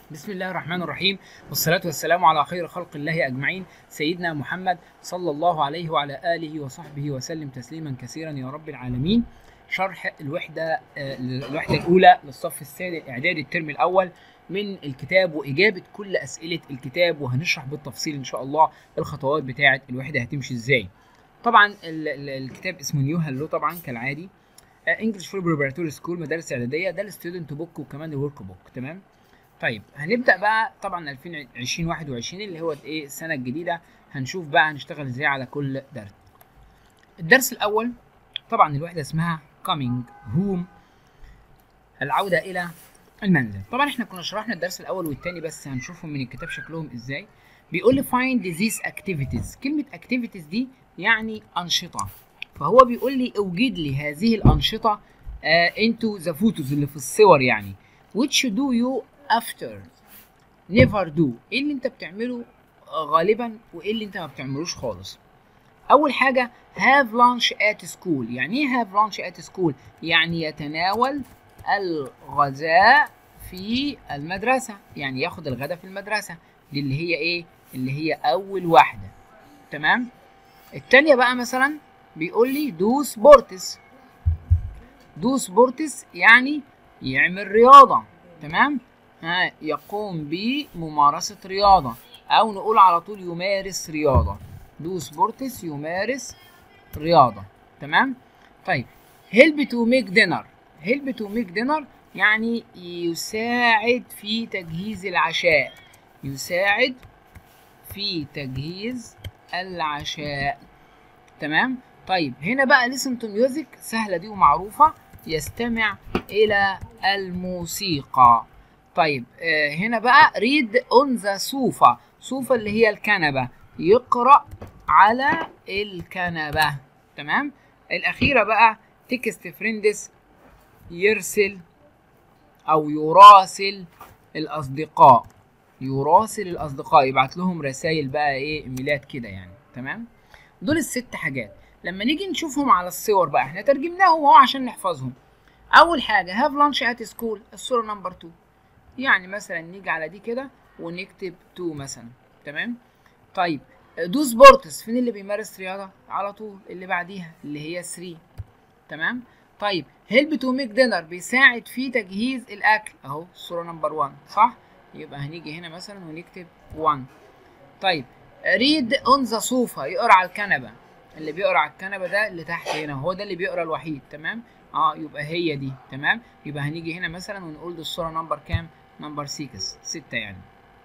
بسم الله الرحمن الرحيم والصلاة والسلام على خير خلق الله أجمعين سيدنا محمد صلى الله عليه وعلى آله وصحبه وسلم تسليما كثيرا يا رب العالمين شرح الوحدة آه، الوحدة الأولى للصف الثاني إعداد الترم الأول من الكتاب وإجابة كل أسئلة الكتاب وهنشرح بالتفصيل إن شاء الله الخطوات بتاعة الوحدة هتمشي إزاي طبعا ال- ال- الكتاب اسمه نيو هلو طبعا كالعادي انجلش فور بريباراتوري سكول مدارس اعداديه ده الستودنت بوك وكمان الورك بوك تمام طيب هنبدا بقى طبعا 2020 21 اللي هو ايه السنه الجديده هنشوف بقى هنشتغل ازاي على كل درس الدرس الاول طبعا الوحده اسمها coming home العوده الى المنزل طبعا احنا كنا شرحنا الدرس الاول والثاني بس هنشوفهم من الكتاب شكلهم ازاي بيقول لي find these activities كلمه activities دي يعني انشطه فهو بيقول لي اوجد لي هذه الانشطه انتو ذا فوتوز اللي في الصور يعني which do you after never do ايه اللي انت بتعمله آه، غالبا وايه اللي انت ما بتعملوش خالص اول حاجه have lunch at school يعني ايه have lunch at school يعني يتناول الغذاء في المدرسه يعني ياخد الغداء في المدرسه دي اللي هي ايه اللي هي اول واحده تمام التانية بقى مثلا بيقول لي دو سبورتس دو سبورتس يعني يعمل رياضة تمام ها يقوم بممارسة رياضة أو نقول على طول يمارس رياضة دو سبورتس يمارس رياضة تمام طيب هيلب تو ميك دينر هيلب تو ميك دينر يعني يساعد في تجهيز العشاء يساعد في تجهيز العشاء تمام طيب هنا بقى listen to music سهلة دي ومعروفة يستمع إلى الموسيقى طيب آه هنا بقى read on the sofa sofa اللي هي الكنبة يقرأ على الكنبة تمام الأخيرة بقى text friends يرسل أو يراسل الأصدقاء يراسل الأصدقاء يبعت لهم رسائل بقى إيه إيميلات كده يعني تمام دول الست حاجات لما نيجي نشوفهم على الصور بقى احنا ترجمناهم اهو عشان نحفظهم اول حاجه هاف لانش ات سكول الصوره نمبر 2 يعني مثلا نيجي على دي كده ونكتب 2 مثلا تمام طيب دو سبورتس فين اللي بيمارس رياضه على طول اللي بعديها اللي هي 3 تمام طيب هيلب تو ميك دينر بيساعد في تجهيز الاكل اهو الصوره نمبر 1 صح يبقى هنيجي هنا مثلا ونكتب 1 طيب ريد اون ذا صوفا يقرا على الكنبه اللي بيقرا على الكنبه ده اللي تحت هنا هو ده اللي بيقرا الوحيد تمام اه يبقى هي دي تمام يبقى هنيجي هنا مثلا ونقول دي الصوره نمبر كام نمبر 6 6 يعني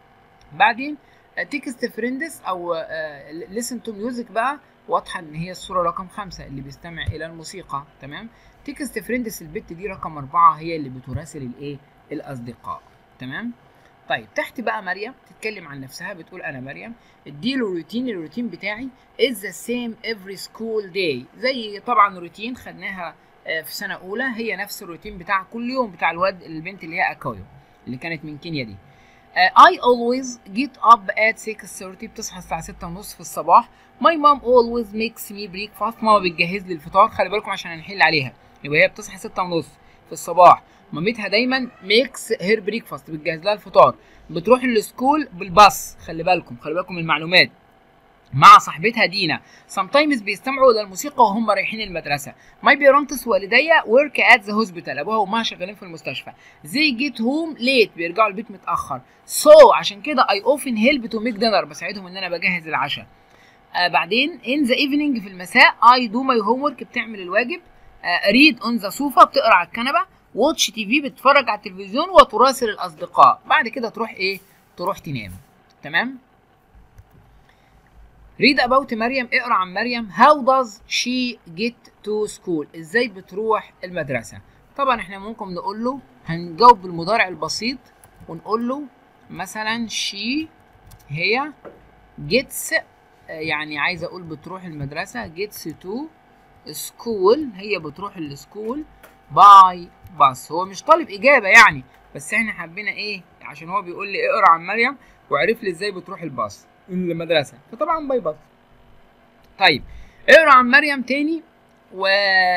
بعدين تكست فريندس او ليسن تو ميوزك بقى واضحه ان هي الصوره رقم خمسة اللي بيستمع الى الموسيقى تمام تكست فريندس البت دي رقم أربعة هي اللي بتراسل الايه الاصدقاء تمام طيب تحت بقى مريم تتكلم عن نفسها بتقول انا مريم اديله روتين الروتين بتاعي is the same every school day زي طبعا روتين خدناها آه، في سنه اولى هي نفس الروتين بتاع كل يوم بتاع الواد البنت اللي هي اكايو اللي كانت من كينيا دي آه، I always get up at 6:30 بتصحى الساعة 6:30 في الصباح My mom always makes me breakfast ماما بتجهز لي الفطار خلي بالكم عشان هنحل عليها يبقى هي بتصحى 6:30 في الصباح مامتها دايما ميكس هير بريكفاست بتجهز لها الفطار بتروح السكول بالباص خلي بالكم خلي بالكم من المعلومات مع صاحبتها دينا sometimes بيستمعوا الى الموسيقى وهم رايحين المدرسه my parents والدي work at the hospital ابوها وامها شغالين في المستشفى they get home late بيرجعوا البيت متاخر so عشان كده I often help to make dinner بساعدهم ان انا بجهز العشاء آه بعدين in the evening في المساء I do my homework بتعمل الواجب آه read on the sofa بتقرا على الكنبه واتش تي في بتتفرج على التلفزيون وتراسل الاصدقاء بعد كده تروح ايه تروح تنام تمام read about مريم اقرا عن مريم how does she get to school ازاي بتروح المدرسه طبعا احنا ممكن نقول له هنجاوب بالمضارع البسيط ونقول له مثلا she هي gets آه، يعني عايز اقول بتروح المدرسه gets to school هي بتروح السكول باي باص هو مش طالب اجابه يعني بس احنا حبينا ايه عشان هو بيقول لي اقرا عن مريم وعرف لي ازاي بتروح الباص المدرسه فطبعا باي باص طيب اقرا عن مريم تاني و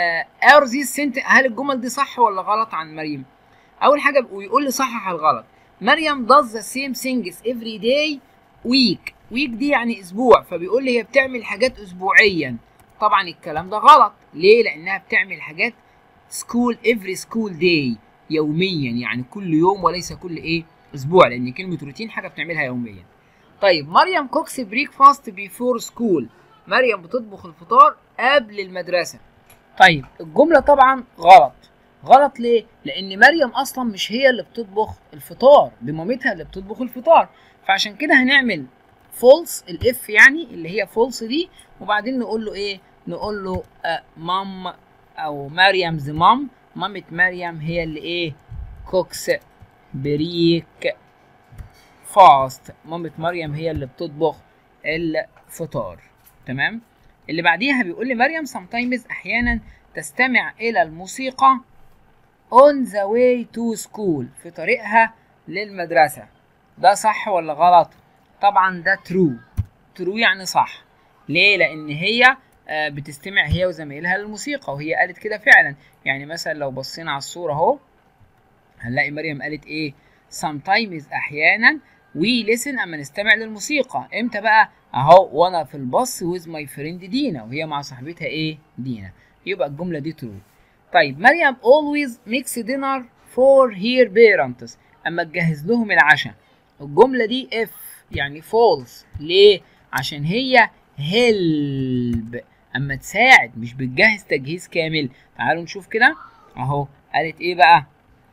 ار ذي سنت هل الجمل دي صح ولا غلط عن مريم اول حاجه ويقول لي صحح الغلط مريم does the same things every day week week دي يعني اسبوع فبيقول لي هي بتعمل حاجات اسبوعيا طبعا الكلام ده غلط ليه لانها بتعمل حاجات school every school day يوميا يعني كل يوم وليس كل ايه اسبوع لان كلمه روتين حاجه بتعملها يوميا طيب مريم كوكس بريك فاست بيفور سكول مريم بتطبخ الفطار قبل المدرسه طيب الجمله طبعا غلط غلط ليه لان مريم اصلا مش هي اللي بتطبخ الفطار دي مامتها اللي بتطبخ الفطار فعشان كده هنعمل فولس الاف يعني اللي هي فولس دي وبعدين نقول له ايه نقول له آه مام او مريمز مام مامة مريم هي اللي ايه كوكس بريك فاست مامة مريم هي اللي بتطبخ الفطار تمام اللي بعديها بيقول لي مريم sometimes احيانا تستمع الى الموسيقى on the way to school في طريقها للمدرسة ده صح ولا غلط طبعا ده true true يعني صح ليه لان هي آه، بتستمع هي وزمايلها للموسيقى وهي قالت كده فعلا يعني مثلا لو بصينا على الصورة اهو هنلاقي مريم قالت ايه sometimes احيانا we listen اما نستمع للموسيقى امتى بقى اهو وانا في الباص with my friend دينا وهي مع صاحبتها ايه دينا يبقى الجملة دي true طيب مريم always makes dinner for her parents اما تجهز لهم العشاء الجملة دي if يعني false ليه عشان هي help اما تساعد مش بتجهز تجهيز كامل تعالوا نشوف كده اهو قالت ايه بقى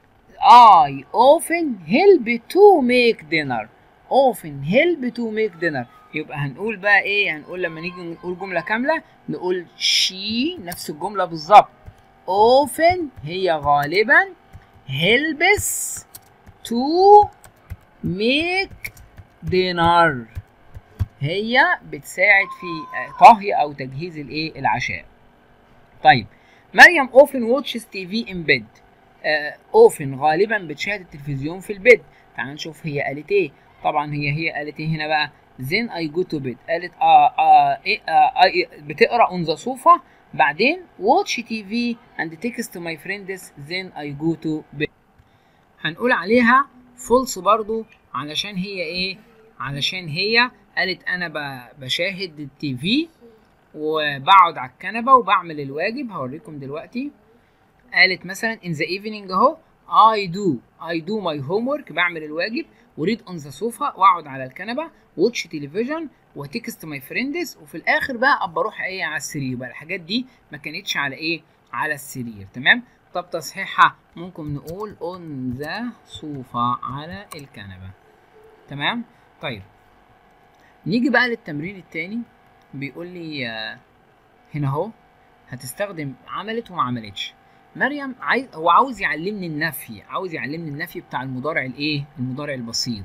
I often help to make dinner often help to make dinner يبقى هنقول بقى ايه هنقول لما نيجي نقول جملة كاملة نقول she نفس الجملة بالظبط often هي غالبا helps to make dinner هي بتساعد في طهي او تجهيز الايه العشاء طيب مريم often watches TV in bed آه often غالبا بتشاهد التلفزيون في البيت تعال نشوف هي قالت ايه طبعا هي هي قالت ايه هنا بقى then I go to bed قالت آه آه إيه آه آه بتقرا on the sofa بعدين watch TV and text my friends then I go to bed هنقول عليها false برضو علشان هي ايه علشان هي قالت انا ب- بشاهد التي في وبقعد على الكنبه وبعمل الواجب هوريكم دلوقتي قالت مثلا in the evening اهو I do I do my homework بعمل الواجب وريد on the sofa واقعد على الكنبه واتش تلفزيون وتكست ماي فريندز وفي الاخر بقى ابقى اروح ايه على السرير بقى الحاجات دي ما كانتش على ايه على السرير تمام طب تصحيحها ممكن نقول on the sofa على الكنبه تمام طيب نيجي بقى للتمرين التاني بيقول لي آه، هنا اهو هتستخدم عملت وما عملتش مريم عايز هو عاوز يعلمني النفي عاوز يعلمني النفي بتاع المضارع الايه المضارع البسيط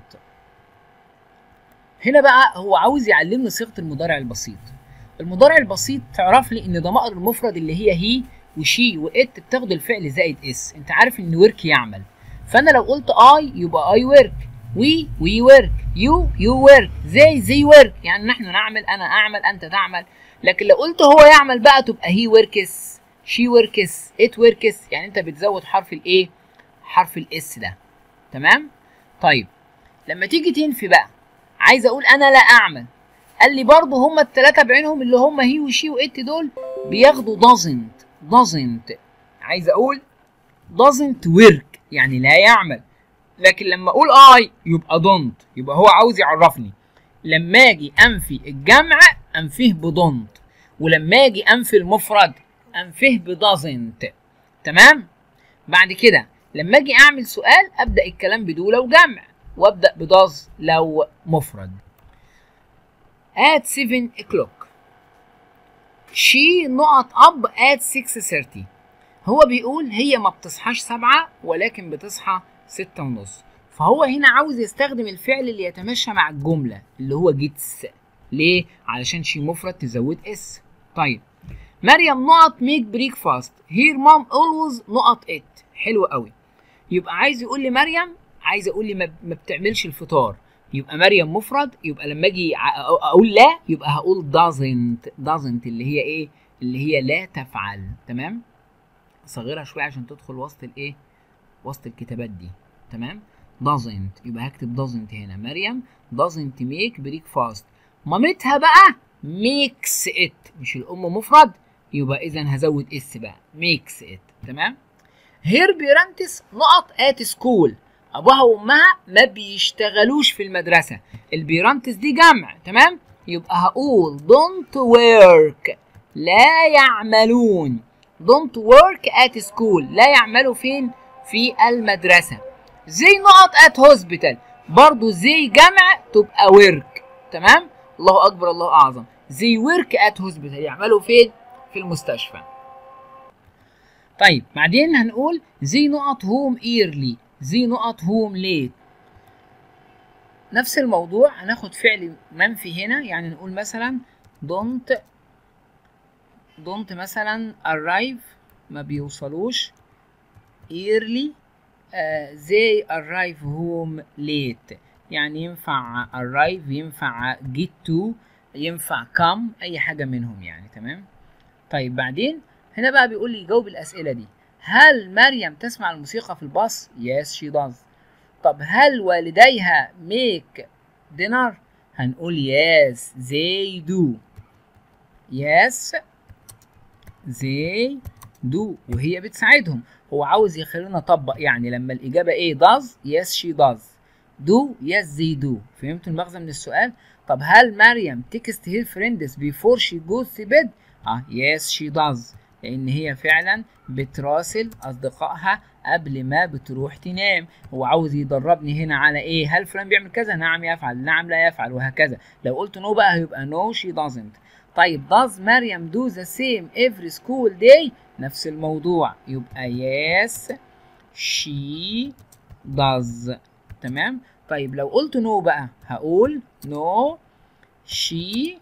هنا بقى هو عاوز يعلمني صيغه المضارع البسيط المضارع البسيط تعرف لي ان ضمائر المفرد اللي هي هي وشي وات بتاخد الفعل زائد اس انت عارف ان ورك يعمل فانا لو قلت اي يبقى اي ورك وي وي ورك يو يو ورك زي زي ورك يعني نحن نعمل انا اعمل انت تعمل لكن لو قلت هو يعمل بقى تبقى هي وركس شي وركس ات وركس يعني انت بتزود حرف الايه حرف الاس ده تمام طيب لما تيجي تنفي بقى عايز اقول انا لا اعمل قال لي برضه هما الثلاثه بعينهم اللي هما هي وشي وات دول بياخدوا doesn't doesn't عايز اقول doesn't work يعني لا يعمل لكن لما اقول اي يبقى دونت يبقى هو عاوز يعرفني لما اجي انفي الجمع انفيه بدونت ولما اجي انفي المفرد انفيه بدازنت تمام بعد كده لما اجي اعمل سؤال ابدا الكلام بدو لو جمع وابدا بداز لو مفرد at 7 o'clock she نقط up at 6:30 هو بيقول هي ما بتصحاش سبعة ولكن بتصحى ستة ونص فهو هنا عاوز يستخدم الفعل اللي يتماشى مع الجملة اللي هو جيتس ليه؟ علشان شي مفرد تزود اس طيب مريم نقط ميك بريك فاست هير مام اولويز نقط ات حلو قوي يبقى عايز يقول لي مريم عايز اقول لي ما ما بتعملش الفطار يبقى مريم مفرد يبقى لما اجي ع- اقول لا يبقى هقول doesn't doesn't اللي هي ايه اللي هي لا تفعل تمام صغرها شويه عشان تدخل وسط الايه وسط الكتابات دي تمام doesn't يبقى هكتب doesn't هنا مريم doesn't make breakfast مامتها بقى makes it مش الام مفرد يبقى اذا هزود اس بقى makes it تمام هير بيرانتس نقط ات سكول ابوها وامها ما بيشتغلوش في المدرسه البيرانتس دي جمع تمام يبقى هقول don't work لا يعملون don't work at school لا يعملوا فين في المدرسة زي نقط at hospital برضو زي جمع تبقى work تمام الله أكبر الله أعظم زي work at hospital يعملوا فين في المستشفى طيب بعدين هنقول زي نقط home early زي نقط home late نفس الموضوع هناخد فعل منفي هنا يعني نقول مثلا don't don't مثلا arrive ما بيوصلوش early uh, they arrive home late يعني ينفع arrive ينفع get to ينفع come اي حاجة منهم يعني تمام طيب بعدين هنا بقى بيقول لي جاوب الاسئلة دي هل مريم تسمع الموسيقى في الباص yes she does طب هل والديها make dinner هنقول yes they do yes they do وهي بتساعدهم هو عاوز يخلينا نطبق يعني لما الإجابة ايه does yes she does do yes they do فهمتوا المغزى من السؤال طب هل مريم text her friends before she goes to bed اه yes she does لأن هي فعلا بتراسل أصدقائها قبل ما بتروح تنام هو عاوز يدربني هنا على ايه هل فلان بيعمل كذا نعم يفعل نعم لا يفعل وهكذا لو قلت نو بقى هيبقى no she doesn't طيب does مريم do the same every school day نفس الموضوع يبقى yes she does تمام طيب لو قلت no بقى هقول no she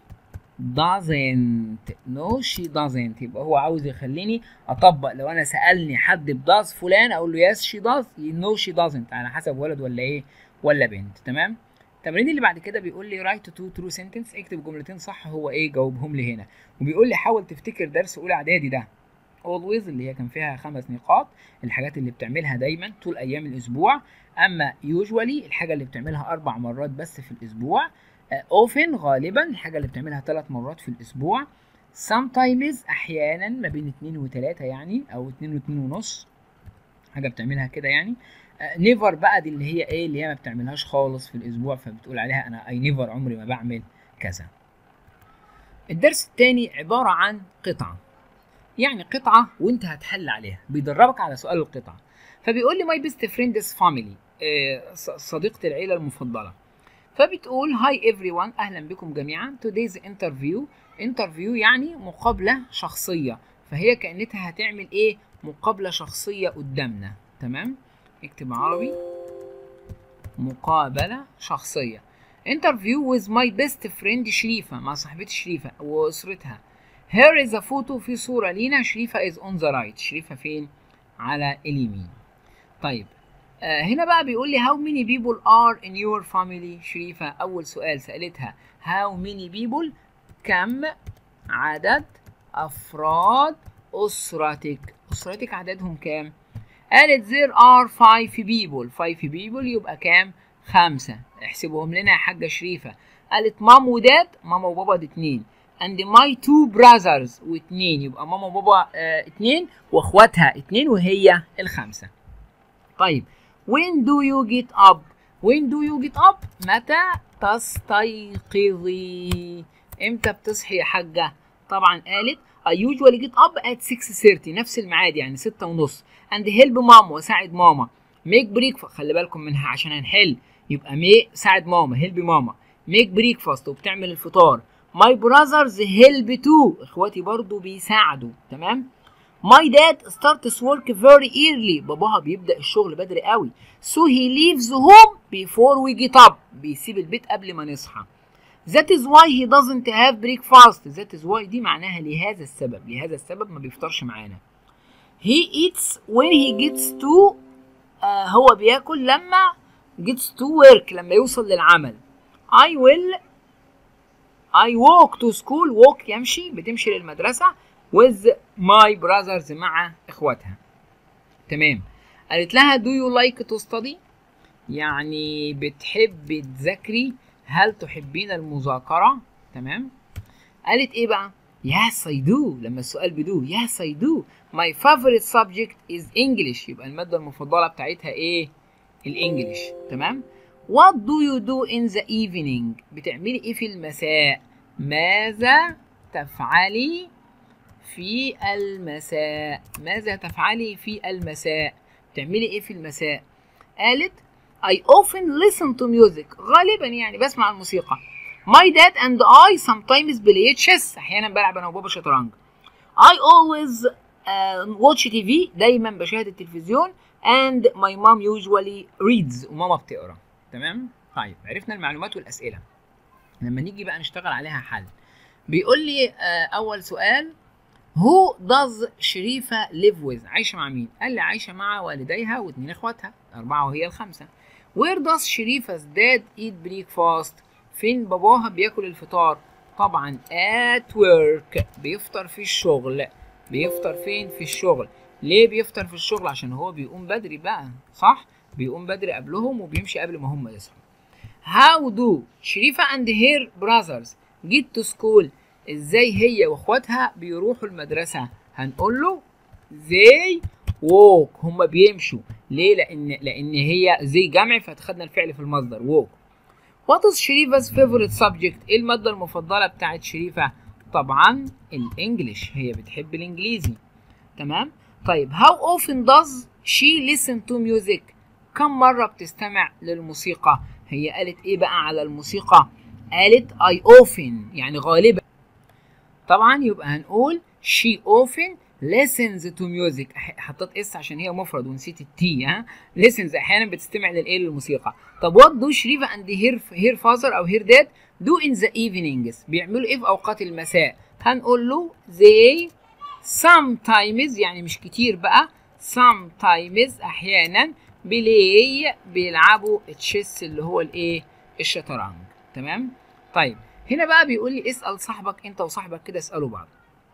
doesn't no she doesn't يبقى هو عاوز يخليني اطبق لو انا سالني حد بداز فلان اقول له yes she does no she doesn't على حسب ولد ولا ايه ولا بنت تمام التمرين اللي بعد كده بيقول لي write two true sentence اكتب جملتين صح هو ايه جاوبهم لي هنا وبيقول لي حاول تفتكر درس اولى اعدادي ده always اللي هي كان فيها خمس نقاط الحاجات اللي بتعملها دايما طول ايام الاسبوع اما usually الحاجه اللي بتعملها اربع مرات بس في الاسبوع often غالبا الحاجه اللي بتعملها ثلاث مرات في الاسبوع sometimes احيانا ما بين اتنين وتلاتة يعني او اتنين واتنين ونص حاجه بتعملها كده يعني نيفر بقى دي اللي هي ايه اللي هي ما بتعملهاش خالص في الاسبوع فبتقول عليها انا اي نيفر عمري ما بعمل كذا الدرس الثاني عباره عن قطعه يعني قطعه وانت هتحل عليها بيدربك على سؤال القطعه فبيقول لي ماي بيست فريندز فاميلي صديقه العيله المفضله فبتقول هاي ايفري ون اهلا بكم جميعا today's انترفيو انترفيو يعني مقابله شخصيه فهي كانتها هتعمل ايه مقابله شخصيه قدامنا تمام اكتب عربي مقابله شخصيه انترفيو with my best friend شريفه مع صاحبتي شريفه واسرتها here is a photo في صوره لينا شريفه is on the right شريفه فين على اليمين طيب آه هنا بقى بيقول لي how many people are in your family شريفة أول سؤال سألتها how many people كم عدد أفراد أسرتك أسرتك عددهم كام قالت there are five people five people يبقى كام خمسة احسبهم لنا يا حاجة شريفة قالت مام وداد ماما وبابا دي اتنين and my two brothers واتنين يبقى ماما وبابا اه اتنين واخواتها اتنين وهي الخمسة طيب when do you get up when do you get up متى تستيقظي امتى بتصحي يا حاجة طبعا قالت I usually get up at 6:30 نفس الميعاد يعني ستة ونص and help ماما وساعد ماما make breakfast خلي بالكم منها عشان هنحل يبقى مي ساعد ماما help ماما make breakfast وبتعمل الفطار my brothers help too اخواتي برضو بيساعدوا تمام My dad starts work very early. باباها بيبدأ الشغل بدري قوي. So he leaves home before we get up. بيسيب البيت قبل ما نصحى. That is why he doesn't have breakfast. That is why دي معناها لهذا السبب. لهذا السبب ما بيفطرش معانا. He eats when he gets to آه هو بياكل لما gets to work لما يوصل للعمل. I will I walk to school walk يمشي بتمشي للمدرسة with my brothers مع اخواتها تمام قالت لها do you like to study يعني بتحبي تذاكري هل تحبين المذاكرة تمام قالت ايه بقى Yes I do لما السؤال بدو Yes I do My favorite subject is English يبقى المادة المفضلة بتاعتها ايه الانجليش تمام What do you do in the evening بتعملي ايه في المساء ماذا تفعلي في المساء ماذا تفعلي في المساء تعملي ايه في المساء قالت I often listen to music غالبا يعني بسمع الموسيقى My dad and I sometimes play chess احيانا بلعب انا وبابا شطرنج I always uh, watch TV دايما بشاهد التلفزيون and my mom usually reads وماما بتقرا تمام طيب عرفنا المعلومات والاسئله لما نيجي بقى نشتغل عليها حل بيقول لي uh, اول سؤال Who does شريفة live with؟ عايشة مع مين؟ قال لي عايشة مع والديها واثنين اخواتها أربعة وهي الخمسة. Where does شريفة dad eat breakfast؟ فين باباها بياكل الفطار؟ طبعا at work بيفطر في الشغل. بيفطر فين؟ في الشغل. ليه بيفطر في الشغل؟ عشان هو بيقوم بدري بقى صح؟ بيقوم بدري قبلهم وبيمشي قبل ما هم يصحوا. How do شريفة and her brothers get to school؟ ازاي هي واخواتها بيروحوا المدرسة هنقول له they walk هما بيمشوا ليه لان لان هي زي جمع فاتخدنا الفعل في المصدر walk what is شريفا's favorite subject ايه المادة المفضلة بتاعت شريفة طبعا الانجليش هي بتحب الانجليزي تمام طيب how often does she listen to music كم مرة بتستمع للموسيقى هي قالت ايه بقى على الموسيقى قالت I often يعني غالبا طبعا يبقى هنقول she often listens to music حطيت اس عشان هي مفرد ونسيت التي ها listens احيانا بتستمع للايه للموسيقى طب what do شريفة and her, her father او her dad do in the evenings بيعملوا ايه في اوقات المساء هنقول له they sometimes يعني مش كتير بقى sometimes احيانا بلاي بيلعبوا تشيس اللي هو الايه الشطرنج تمام طيب هنا بقى بيقول لي اسال صاحبك انت وصاحبك كده اسالوا بعض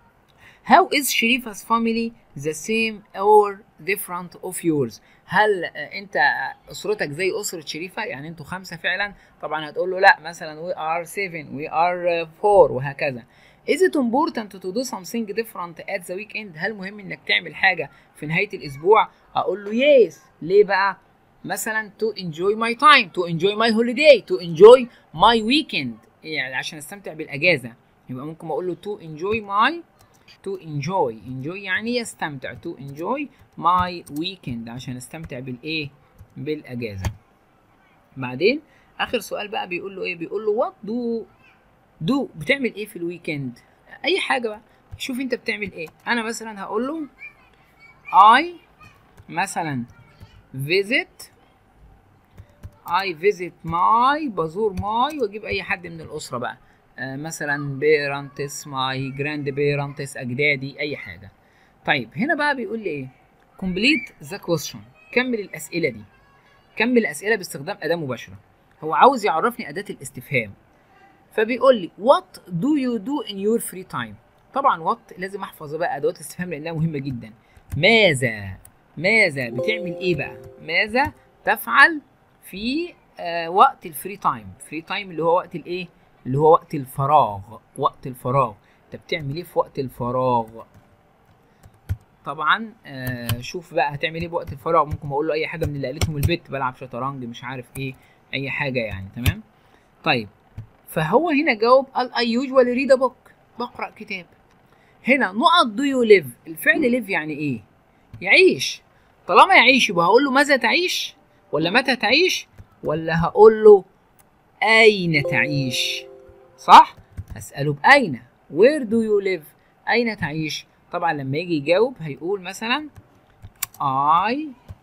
How is شريفا's family the same or different of yours؟ هل انت اسرتك زي اسره شريفه يعني انتوا خمسه فعلا طبعا هتقول له لا مثلا we are seven we are four وهكذا Is it important to do something different at the weekend؟ هل مهم انك تعمل حاجه في نهايه الاسبوع؟ اقول له yes ليه بقى؟ مثلا to enjoy my time to enjoy my holiday to enjoy my weekend يعني عشان استمتع بالاجازه يبقى ممكن اقول له to enjoy my to enjoy enjoy يعني يستمتع to enjoy my weekend عشان استمتع بالايه بالاجازه بعدين اخر سؤال بقى بيقول له ايه بيقول له what do do بتعمل ايه في الويكند اي حاجه بقى شوف انت بتعمل ايه انا مثلا هقول له I مثلا visit I visit my بزور my واجيب اي حد من الاسره بقى آه مثلا parents my grand parents اجدادي اي حاجه طيب هنا بقى بيقول لي ايه complete the question كمل الاسئله دي كمل الاسئله باستخدام اداه مباشره هو عاوز يعرفني اداه الاستفهام فبيقول لي what do you do in your free time طبعا what لازم احفظ بقى ادوات الاستفهام لانها مهمه جدا ماذا ماذا بتعمل ايه بقى ماذا تفعل في آه وقت الفري تايم فري تايم اللي هو وقت الايه اللي هو وقت الفراغ وقت الفراغ انت بتعمل ايه في وقت الفراغ طبعا آه شوف بقى هتعمل ايه بوقت الفراغ ممكن اقول له اي حاجه من اللي قالتهم البت بلعب شطرنج مش عارف ايه اي حاجه يعني تمام طيب فهو هنا جاوب قال I usually read a book بقرأ كتاب هنا نقط do you live الفعل live يعني ايه يعيش طالما يعيش يبقى هقول له ماذا تعيش ولا متى تعيش ولا هقول له أين تعيش صح هسأله بأين where do you live أين تعيش طبعا لما يجي يجاوب هيقول مثلا I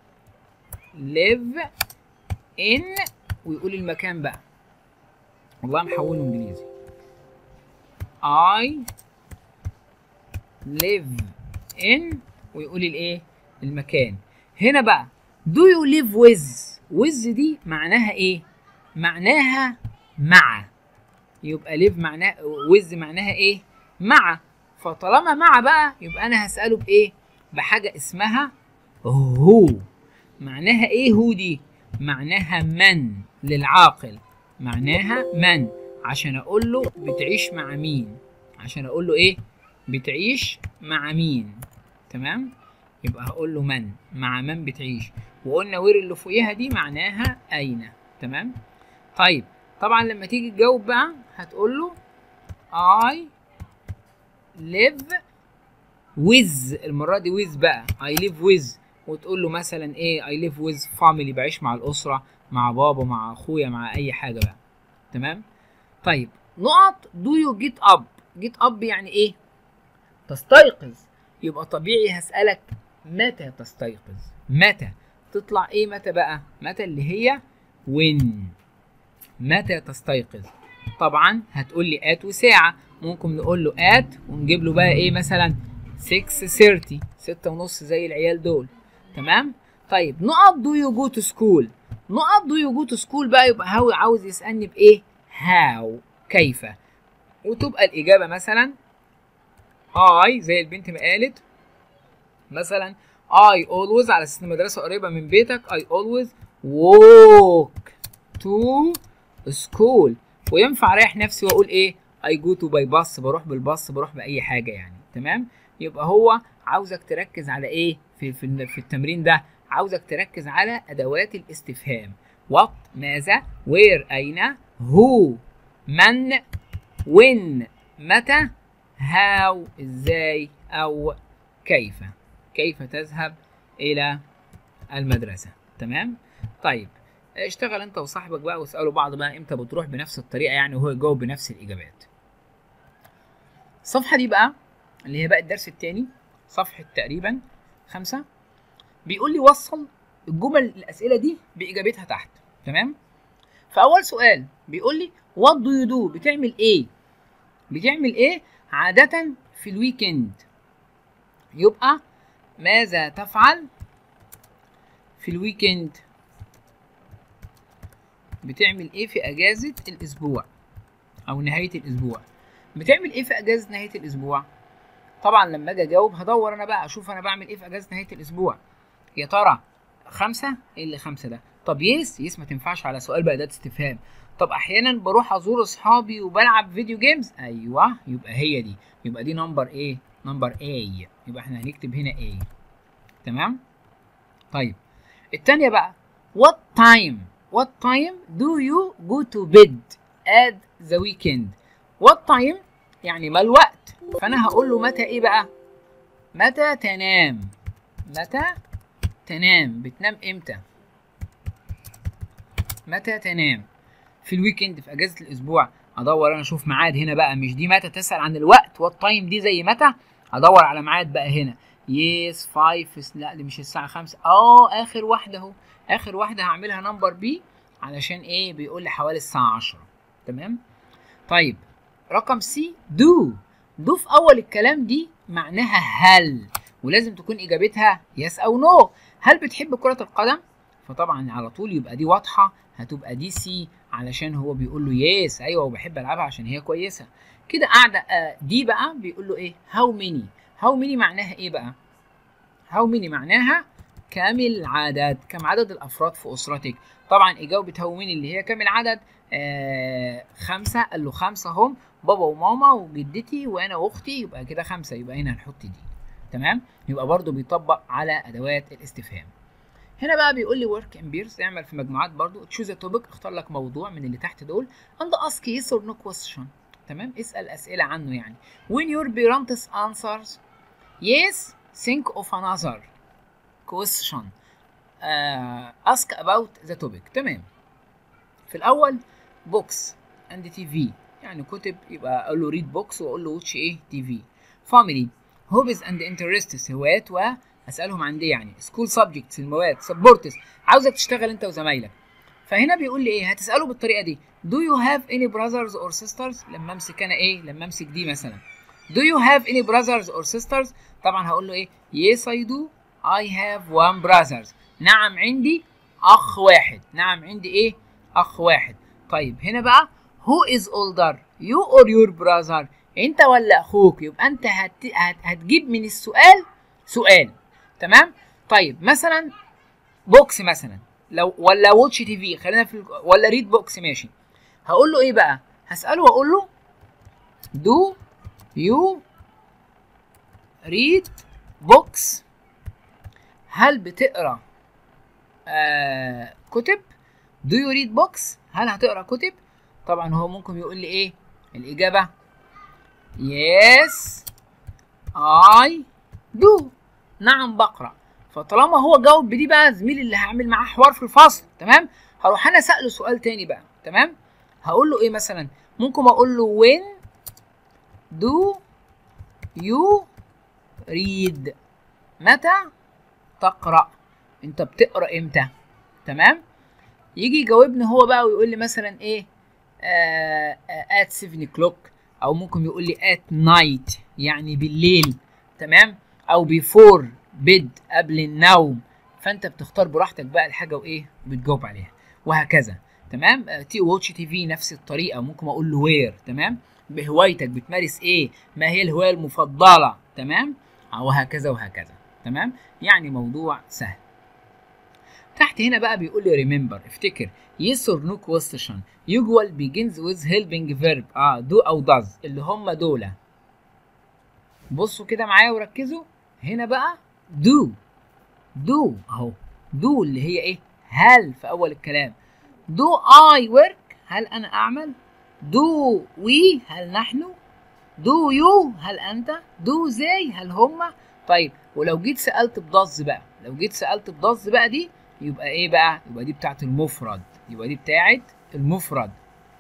live in ويقول المكان بقى والله محوله انجليزي I live in ويقول الايه المكان هنا بقى do you live with with دي معناها ايه معناها مع يبقى live معناها with معناها ايه مع فطالما مع بقى يبقى انا هسأله بايه بحاجة اسمها هو معناها ايه هو دي معناها من للعاقل معناها من عشان اقول له بتعيش مع مين عشان اقول له ايه بتعيش مع مين تمام يبقى هقول له من مع من بتعيش وقلنا وير اللي فوقيها دي معناها اين تمام طيب طبعا لما تيجي تجاوب بقى هتقول له I live with المرة دي with بقى I live with وتقول له مثلا ايه I live with family بعيش مع الأسرة مع بابا مع أخويا مع أي حاجة بقى تمام طيب نقط do you get up get up يعني ايه تستيقظ يبقى طبيعي هسألك متى تستيقظ متى تطلع ايه متى بقى متى اللي هي when متى تستيقظ طبعا هتقول لي ات وساعة ممكن نقول له ات ونجيب له بقى ايه مثلا 6:30 ستة ونص زي العيال دول تمام طيب نقط دو يو جو تو سكول نقط دو يو جو تو سكول بقى يبقى هو عاوز يسألني بإيه هاو كيف وتبقى الإجابة مثلا I زي البنت ما قالت مثلا I always على أساس إن المدرسة قريبة من بيتك I always walk to school وينفع اريح نفسي واقول ايه I go to by bus بروح بالباص بروح بأي حاجة يعني تمام يبقى هو عاوزك تركز على ايه في في, في التمرين ده عاوزك تركز على ادوات الاستفهام what ماذا where اين who من when متى how ازاي او كيف كيف تذهب الى المدرسة تمام طيب اشتغل انت وصاحبك بقى واسالوا بعض بقى امتى بتروح بنفس الطريقه يعني وهو يجاوب بنفس الاجابات الصفحه دي بقى اللي هي بقى الدرس الثاني صفحه تقريبا خمسة بيقول لي وصل الجمل الاسئله دي باجابتها تحت تمام فاول سؤال بيقول لي وات دو يو دو بتعمل ايه بتعمل ايه عاده في الويكند يبقى ماذا تفعل في الويكند بتعمل ايه في اجازه الاسبوع او نهايه الاسبوع بتعمل ايه في اجازه نهايه الاسبوع طبعا لما اجي اجاوب هدور انا بقى اشوف انا بعمل ايه في اجازه نهايه الاسبوع يا ترى خمسة ايه اللي خمسة ده طب يس يس ما تنفعش على سؤال بأداة استفهام طب احيانا بروح ازور اصحابي وبلعب فيديو جيمز ايوه يبقى هي دي يبقى دي نمبر ايه نمبر اي يبقى احنا هنكتب هنا ايه تمام طيب التانية بقى what time what time do you go to bed at the weekend what time يعني ما الوقت فانا هقول له متى ايه بقى متى تنام متى تنام بتنام امتى متى تنام في الويكند في اجازه الاسبوع ادور انا اشوف ميعاد هنا بقى مش دي متى تسال عن الوقت والتايم دي زي متى ادور على ميعاد بقى هنا يس 5 لا دي مش الساعه 5 اه اخر واحده اهو اخر واحده هعملها نمبر بي علشان ايه بيقول لي حوالي الساعه 10 تمام طيب رقم سي دو دو في اول الكلام دي معناها هل ولازم تكون اجابتها يس او نو no. هل بتحب كره القدم فطبعا على طول يبقى دي واضحه هتبقى دي سي علشان هو بيقول له يس ايوه وبحب العبها عشان هي كويسه كده قاعده آه دي بقى بيقول له ايه هاو ميني هاو ميني معناها ايه بقى هاو ميني معناها كم العدد كم عدد الافراد في اسرتك طبعا اجابه هاو ميني اللي هي كم العدد آه خمسه قال له خمسه هم بابا وماما وجدتي وانا واختي يبقى كده خمسه يبقى هنا هنحط دي تمام يبقى برضو بيطبق على ادوات الاستفهام هنا بقى بيقول لي ورك ان بيرز اعمل في مجموعات برضو تشوز توبيك اختار لك موضوع من اللي تحت دول and ask yes or no question تمام اسال اسئله عنه يعني when your parents answers yes think of another question uh, ask about the topic تمام في الاول بوكس اند تي في يعني كتب يبقى اقول له ريد بوكس واقول له واتش ايه تي في فاميلي هوبز اند انترستس هوايات واسالهم عن دي يعني سكول سبجكتس المواد سبورتس عاوزك تشتغل انت وزمايلك فهنا بيقول لي ايه هتساله بالطريقه دي do you have any brothers or sisters لما امسك انا ايه لما امسك دي مثلا do you have any brothers or sisters طبعا هقول له ايه yes I do I have one brothers نعم عندي اخ واحد نعم عندي ايه اخ واحد طيب هنا بقى who is older you or your brother انت ولا اخوك يبقى انت هت... هت... هتجيب من السؤال سؤال تمام طيب مثلا بوكس مثلا لو ولا واتش تي في خلينا في ال- ولا ريد بوكس ماشي هقول له ايه بقى هساله واقول له دو يو ريد بوكس هل بتقرا آه كتب دو يو ريد بوكس هل هتقرا كتب طبعا هو ممكن يقول لي ايه الاجابه يس اي دو نعم بقرا فطالما هو جاوب بدي بقى زميلي اللي هعمل معاه حوار في الفصل تمام هروح انا اساله سؤال تاني بقى تمام هقول له ايه مثلا ممكن اقول له when do you read متى تقرا انت بتقرا امتى تمام يجي يجاوبني هو بقى ويقول لي مثلا ايه آه آه at 7 o'clock او ممكن يقول لي at night يعني بالليل تمام او before bed قبل النوم فانت بتختار براحتك بقى الحاجه وايه بتجاوب عليها وهكذا تمام آه، تي واتش تي في نفس الطريقه ممكن اقول له وير تمام بهوايتك بتمارس ايه ما هي الهوايه المفضله تمام وهكذا وهكذا تمام يعني موضوع سهل تحت هنا بقى بيقول لي ريمبر افتكر yes or no question usual begins with helping verb اه do او does اللي هم دول بصوا كده معايا وركزوا هنا بقى do do اهو do اللي هي ايه هل في اول الكلام do I work هل انا اعمل do we هل نحن do you هل انت do they هل هم طيب ولو جيت سالت بضز بقى لو جيت سالت بضز بقى دي يبقى ايه بقى يبقى دي بتاعت المفرد يبقى دي بتاعت المفرد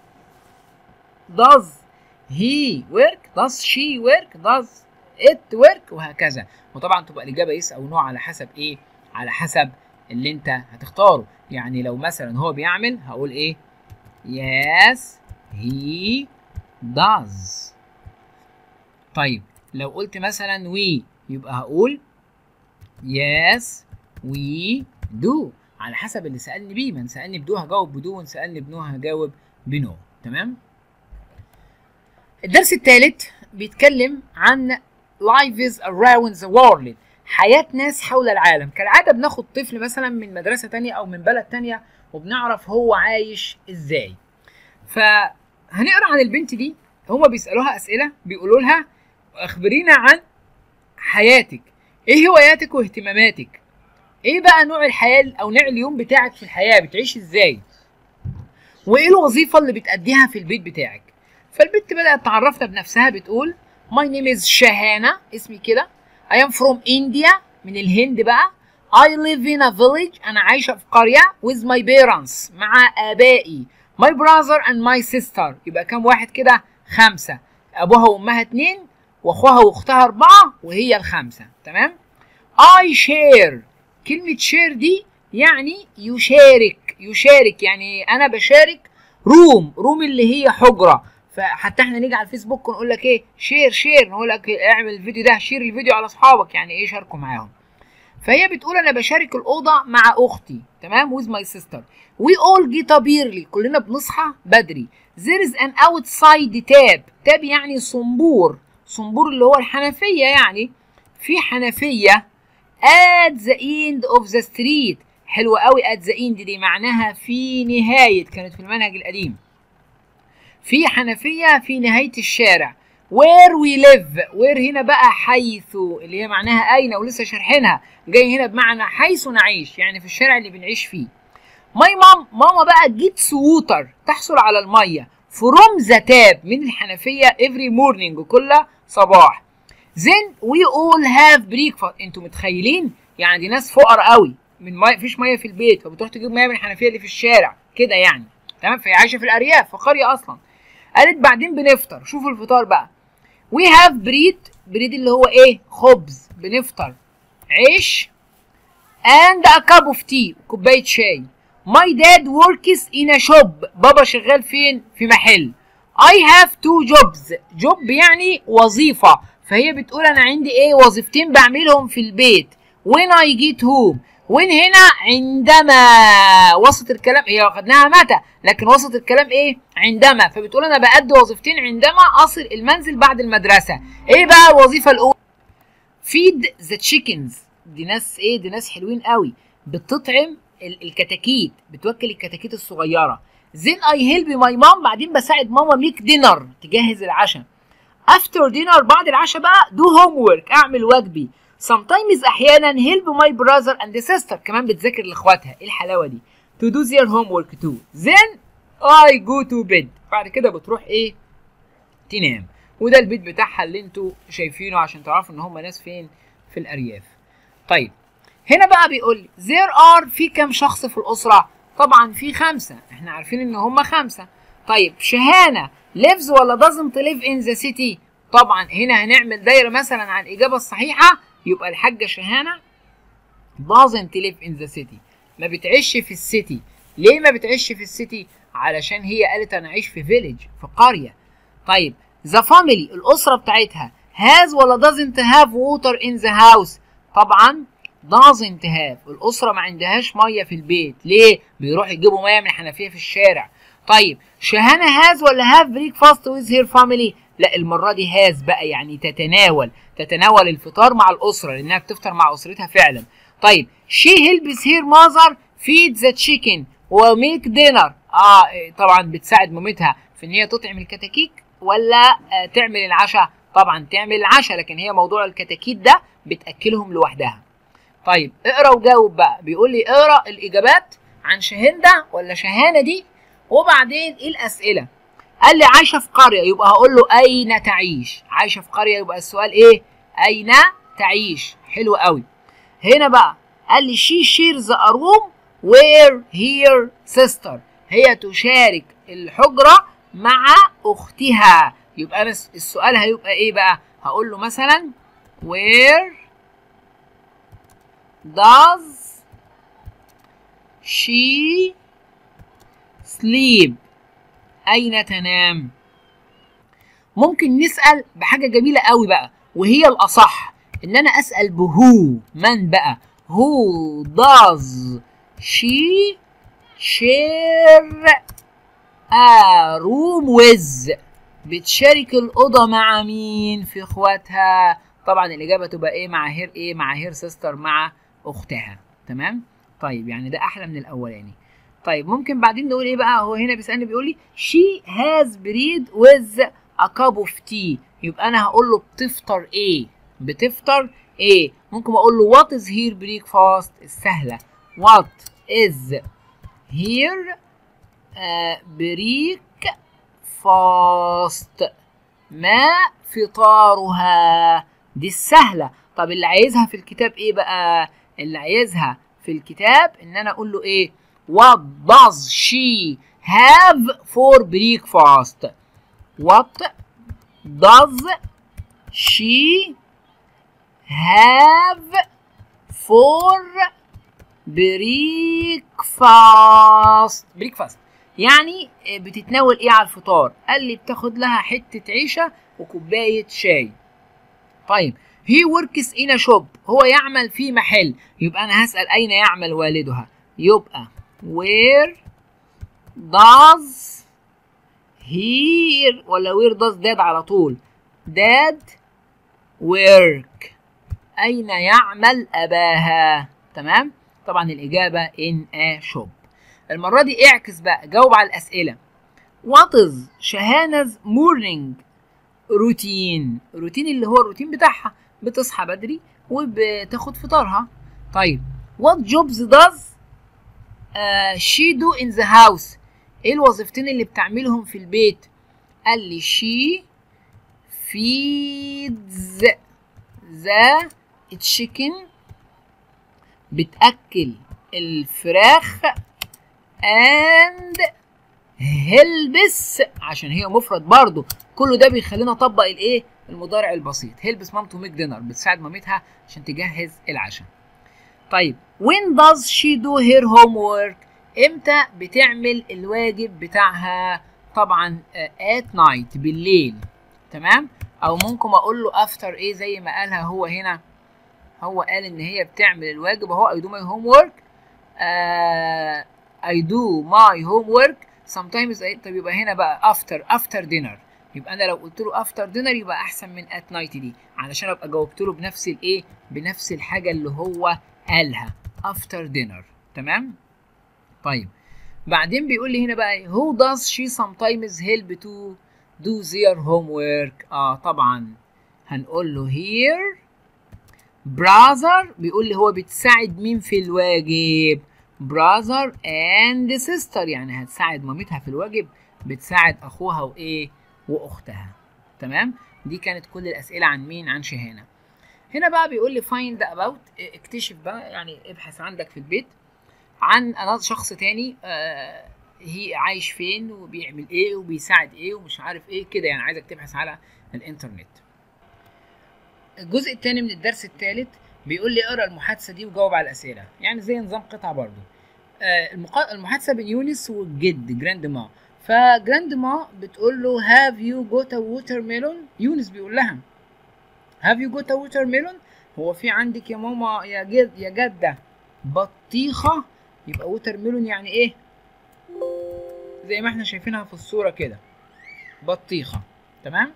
does he work does she work does it work وهكذا وطبعا تبقى الاجابه يس او نو على حسب ايه على حسب اللي انت هتختاره يعني لو مثلا هو بيعمل هقول ايه yes he does طيب لو قلت مثلا we يبقى هقول yes we do على حسب اللي سألني بيه من سألني بدو هجاوب بدو وان سألني بنو هجاوب بنو تمام الدرس الثالث بيتكلم عن lives around the world حياة ناس حول العالم كالعادة بناخد طفل مثلا من مدرسة تانية أو من بلد تانية وبنعرف هو عايش إزاي فهنقرا عن البنت دي هما بيسألوها أسئلة بيقولوا لها أخبرينا عن حياتك إيه هواياتك واهتماماتك إيه بقى نوع الحياة أو نوع اليوم بتاعك في الحياة بتعيش إزاي وإيه الوظيفة اللي بتأديها في البيت بتاعك فالبنت بدأت تعرفنا بنفسها بتقول My name is شهانة اسمي كده I am from India من الهند بقى I live in a village أنا عايشة في قرية with my parents مع آبائي my brother and my sister يبقى كام واحد كده خمسة أبوها وأمها اتنين وأخوها وأختها أربعة وهي الخمسة تمام I share كلمة share دي يعني يشارك يشارك يعني أنا بشارك روم روم اللي هي حجرة فحتى احنا نيجي على الفيسبوك ونقول لك ايه شير شير نقول لك اعمل الفيديو ده شير الفيديو على اصحابك يعني ايه شاركوا معاهم فهي بتقول انا بشارك الاوضه مع اختي تمام with my sister we all get up early كلنا بنصحى بدري there is an outside tab tab يعني صنبور صنبور اللي هو الحنفيه يعني في حنفيه at the end of the street حلوه قوي at the end دي معناها في نهايه كانت في المنهج القديم في حنفية في نهاية الشارع where we live where هنا بقى حيث اللي هي معناها أين ولسه شارحينها جاي هنا بمعنى حيث نعيش يعني في الشارع اللي بنعيش فيه ماي مام ماما بقى جيتس ووتر تحصل على المية فروم ذا تاب من الحنفية every morning كل صباح then we all have breakfast انتوا متخيلين يعني دي ناس فقر قوي من مية مفيش مية في البيت فبتروح تجيب مية من الحنفية اللي في الشارع كده يعني تمام فهي عايشة في الأرياف في قرية أصلا قالت بعدين بنفطر شوفوا الفطار بقى وي هاف بريد بريد اللي هو ايه خبز بنفطر عيش and a cup of tea كوبايه شاي my dad works in a shop بابا شغال فين في محل I have two jobs job يعني وظيفة فهي بتقول أنا عندي إيه وظيفتين بعملهم في البيت when I get home when هنا عندما وسط الكلام هي خدناها متى لكن وسط الكلام ايه عندما فبتقول انا بأدي وظيفتين عندما اصل المنزل بعد المدرسه ايه بقى الوظيفه الاولى feed the chickens دي ناس ايه دي ناس حلوين قوي بتطعم ال- الكتاكيت بتوكل الكتاكيت الصغيره then I help my mom بعدين بساعد ماما ميك دينر تجهز العشاء after dinner بعد العشاء بقى do homework اعمل واجبي sometimes احيانا help my brother and sister كمان بتذاكر لاخواتها ايه الحلاوه دي to do their homework too then I go to bed بعد كده بتروح ايه تنام وده البيت بتاعها اللي انتوا شايفينه عشان تعرفوا ان هم ناس فين في الارياف طيب هنا بقى بيقول لي there are في كام شخص في الاسره طبعا في خمسه احنا عارفين ان هم خمسه طيب شهانه lives ولا doesn't live in the city طبعا هنا هنعمل دايره مثلا على الاجابه الصحيحه يبقى الحاجه شهانه doesn't live in the city ما بتعيش في السيتي ليه ما بتعيش في السيتي علشان هي قالت انا اعيش في فيليج في قريه طيب the family الاسره بتاعتها has ولا doesn't have water in the house طبعا doesn't have الاسره ما عندهاش ميه في البيت ليه بيروحوا يجيبوا ميه من الحنفيه في الشارع طيب شهانه has ولا have breakfast with her family لا المره دي has بقى يعني تتناول تتناول الفطار مع الاسره لانها بتفطر مع اسرتها فعلا طيب she helps her mother feed the chicken وميك dinner اه إيه، طبعا بتساعد مامتها في ان هي تطعم الكتاكيت ولا آه تعمل العشاء طبعا تعمل العشاء لكن هي موضوع الكتاكيت ده بتاكلهم لوحدها طيب اقرا وجاوب بقى بيقول لي اقرا الاجابات عن شهنده ولا شهانه دي وبعدين ايه الاسئله قال لي عايشه في قريه يبقى هقول له اين تعيش عايشه في قريه يبقى السؤال ايه اين تعيش حلو قوي هنا بقى قال لي she shares a room where her sister هي تشارك الحجرة مع أختها يبقى أنا الس- السؤال هيبقى إيه بقى؟ هقول له مثلا where does she sleep أين تنام؟ ممكن نسأل بحاجة جميلة قوي بقى وهي الأصح إن أنا أسأل بهو من بقى who does she share a room with بتشارك الأوضة مع مين في إخواتها طبعا الإجابة تبقى إيه مع هير إيه مع هير سيستر مع أختها تمام طيب يعني ده أحلى من الأولاني طيب ممكن بعدين نقول إيه بقى هو هنا بيسألني بيقول لي she has bread with a cup of tea يبقى أنا هقول له بتفطر إيه بتفطر إيه ممكن أقول له what is her breakfast السهلة what is here uh, breakfast ما فطارها دي السهلة طب اللي عايزها في الكتاب ايه بقى اللي عايزها في الكتاب ان انا اقول له ايه what does she have for breakfast what does she have for بريكفاست بريكفاست يعني بتتناول ايه على الفطار قال لي بتاخد لها حته عيشه وكوبايه شاي طيب هي وركس ان شوب هو يعمل في محل يبقى انا هسال اين يعمل والدها يبقى where does he ولا where does dad على طول dad work أين يعمل أباها تمام طبعا الإجابة in a shop المرة دي اعكس بقى جاوب على الأسئلة What is شهانز morning روتين روتين اللي هو الروتين بتاعها بتصحى بدري وبتاخد فطارها طيب what jobs does uh, she do in the house ايه الوظيفتين اللي بتعملهم في البيت قال لي she feeds the chicken بتأكل الفراخ and هلبس عشان هي مفرد برضو كله ده بيخلينا اطبق الايه المضارع البسيط هلبس مامته ميك دينر بتساعد مامتها عشان تجهز العشاء طيب when does she do her homework امتى بتعمل الواجب بتاعها طبعا at night بالليل تمام او ممكن اقول له after ايه زي ما قالها هو هنا هو قال ان هي بتعمل الواجب اهو I do my homework uh, I do my homework sometimes I... طب يبقى هنا بقى after after dinner يبقى انا لو قلت له after dinner يبقى احسن من at night دي علشان ابقى جاوبت له بنفس الايه بنفس الحاجه اللي هو قالها after dinner تمام طيب بعدين بيقول لي هنا بقى إيه؟ who does she sometimes help to do their homework اه طبعا هنقول له here brother بيقول لي هو بتساعد مين في الواجب brother and sister يعني هتساعد مامتها في الواجب بتساعد اخوها وايه واختها تمام دي كانت كل الاسئله عن مين عن شهانه هنا بقى بيقول لي find about اكتشف بقى يعني ابحث عندك في البيت عن انا شخص تاني آه هي عايش فين وبيعمل ايه وبيساعد ايه ومش عارف ايه كده يعني عايزك تبحث على الانترنت الجزء الثاني من الدرس الثالث بيقول لي اقرا المحادثه دي وجاوب على الاسئله يعني زي نظام قطعه برضو آه المقا... المحادثه بين يونس والجد جراند ما فجراند ما بتقول له هاف يو جوت ا ووتر ميلون يونس بيقول لها هاف يو جوت ا ووتر ميلون هو في عندك يا ماما يا جد يا جده بطيخه يبقى ووتر ميلون يعني ايه زي ما احنا شايفينها في الصوره كده بطيخه تمام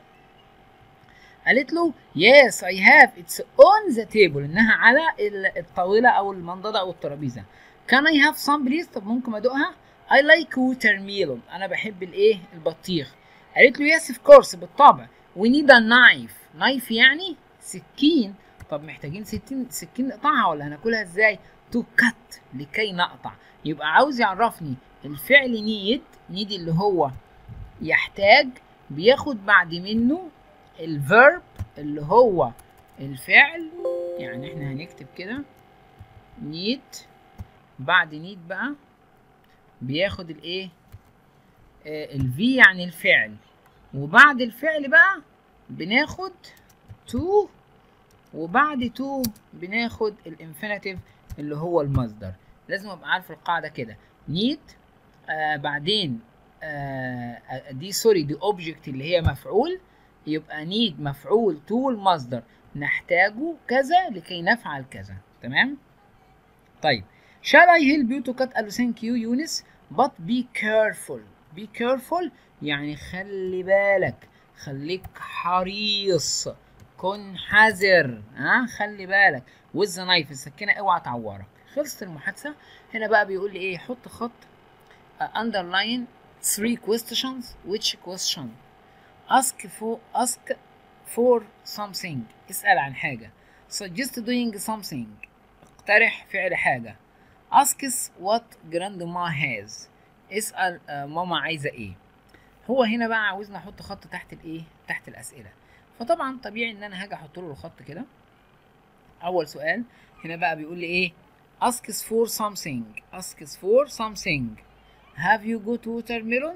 قالت له yes I have it's on the table انها على الطاوله او المنضده او الترابيزه can I have some please طب ممكن ادوقها I like watermelon انا بحب الايه البطيخ قالت له yes of course بالطبع we need a knife knife يعني سكين طب محتاجين سكين سكين نقطعها ولا هناكلها ازاي to cut لكي نقطع يبقى عاوز يعرفني الفعل need need اللي هو يحتاج بياخد بعد منه الفيرب اللي هو الفعل يعني احنا هنكتب كده need بعد need بقى بياخد الايه آه الفي يعني الفعل وبعد الفعل بقى بناخد to وبعد to بناخد الانفينيتيف اللي هو المصدر لازم ابقى عارف القاعده كده need آه بعدين آه دي سوري دي اوبجكت اللي هي مفعول يبقى need مفعول to المصدر نحتاجه كذا لكي نفعل كذا تمام طيب shall I help you to cut قال له thank you يونس but be careful be careful يعني خلي بالك خليك حريص كن حذر ها خلي بالك with the knife السكينه اوعى تعورك خلصت المحادثه هنا بقى بيقول لي ايه حط خط uh, underline three questions which question ask for ask for something اسأل عن حاجة suggest doing something اقترح فعل حاجة asks what grandma has اسأل uh, ماما عايزة ايه هو هنا بقى عاوزنا احط خط تحت الايه تحت الاسئلة فطبعا طبيعي ان انا هاجي احط له الخط كده اول سؤال هنا بقى بيقول لي ايه asks for something asks for something have you got watermelon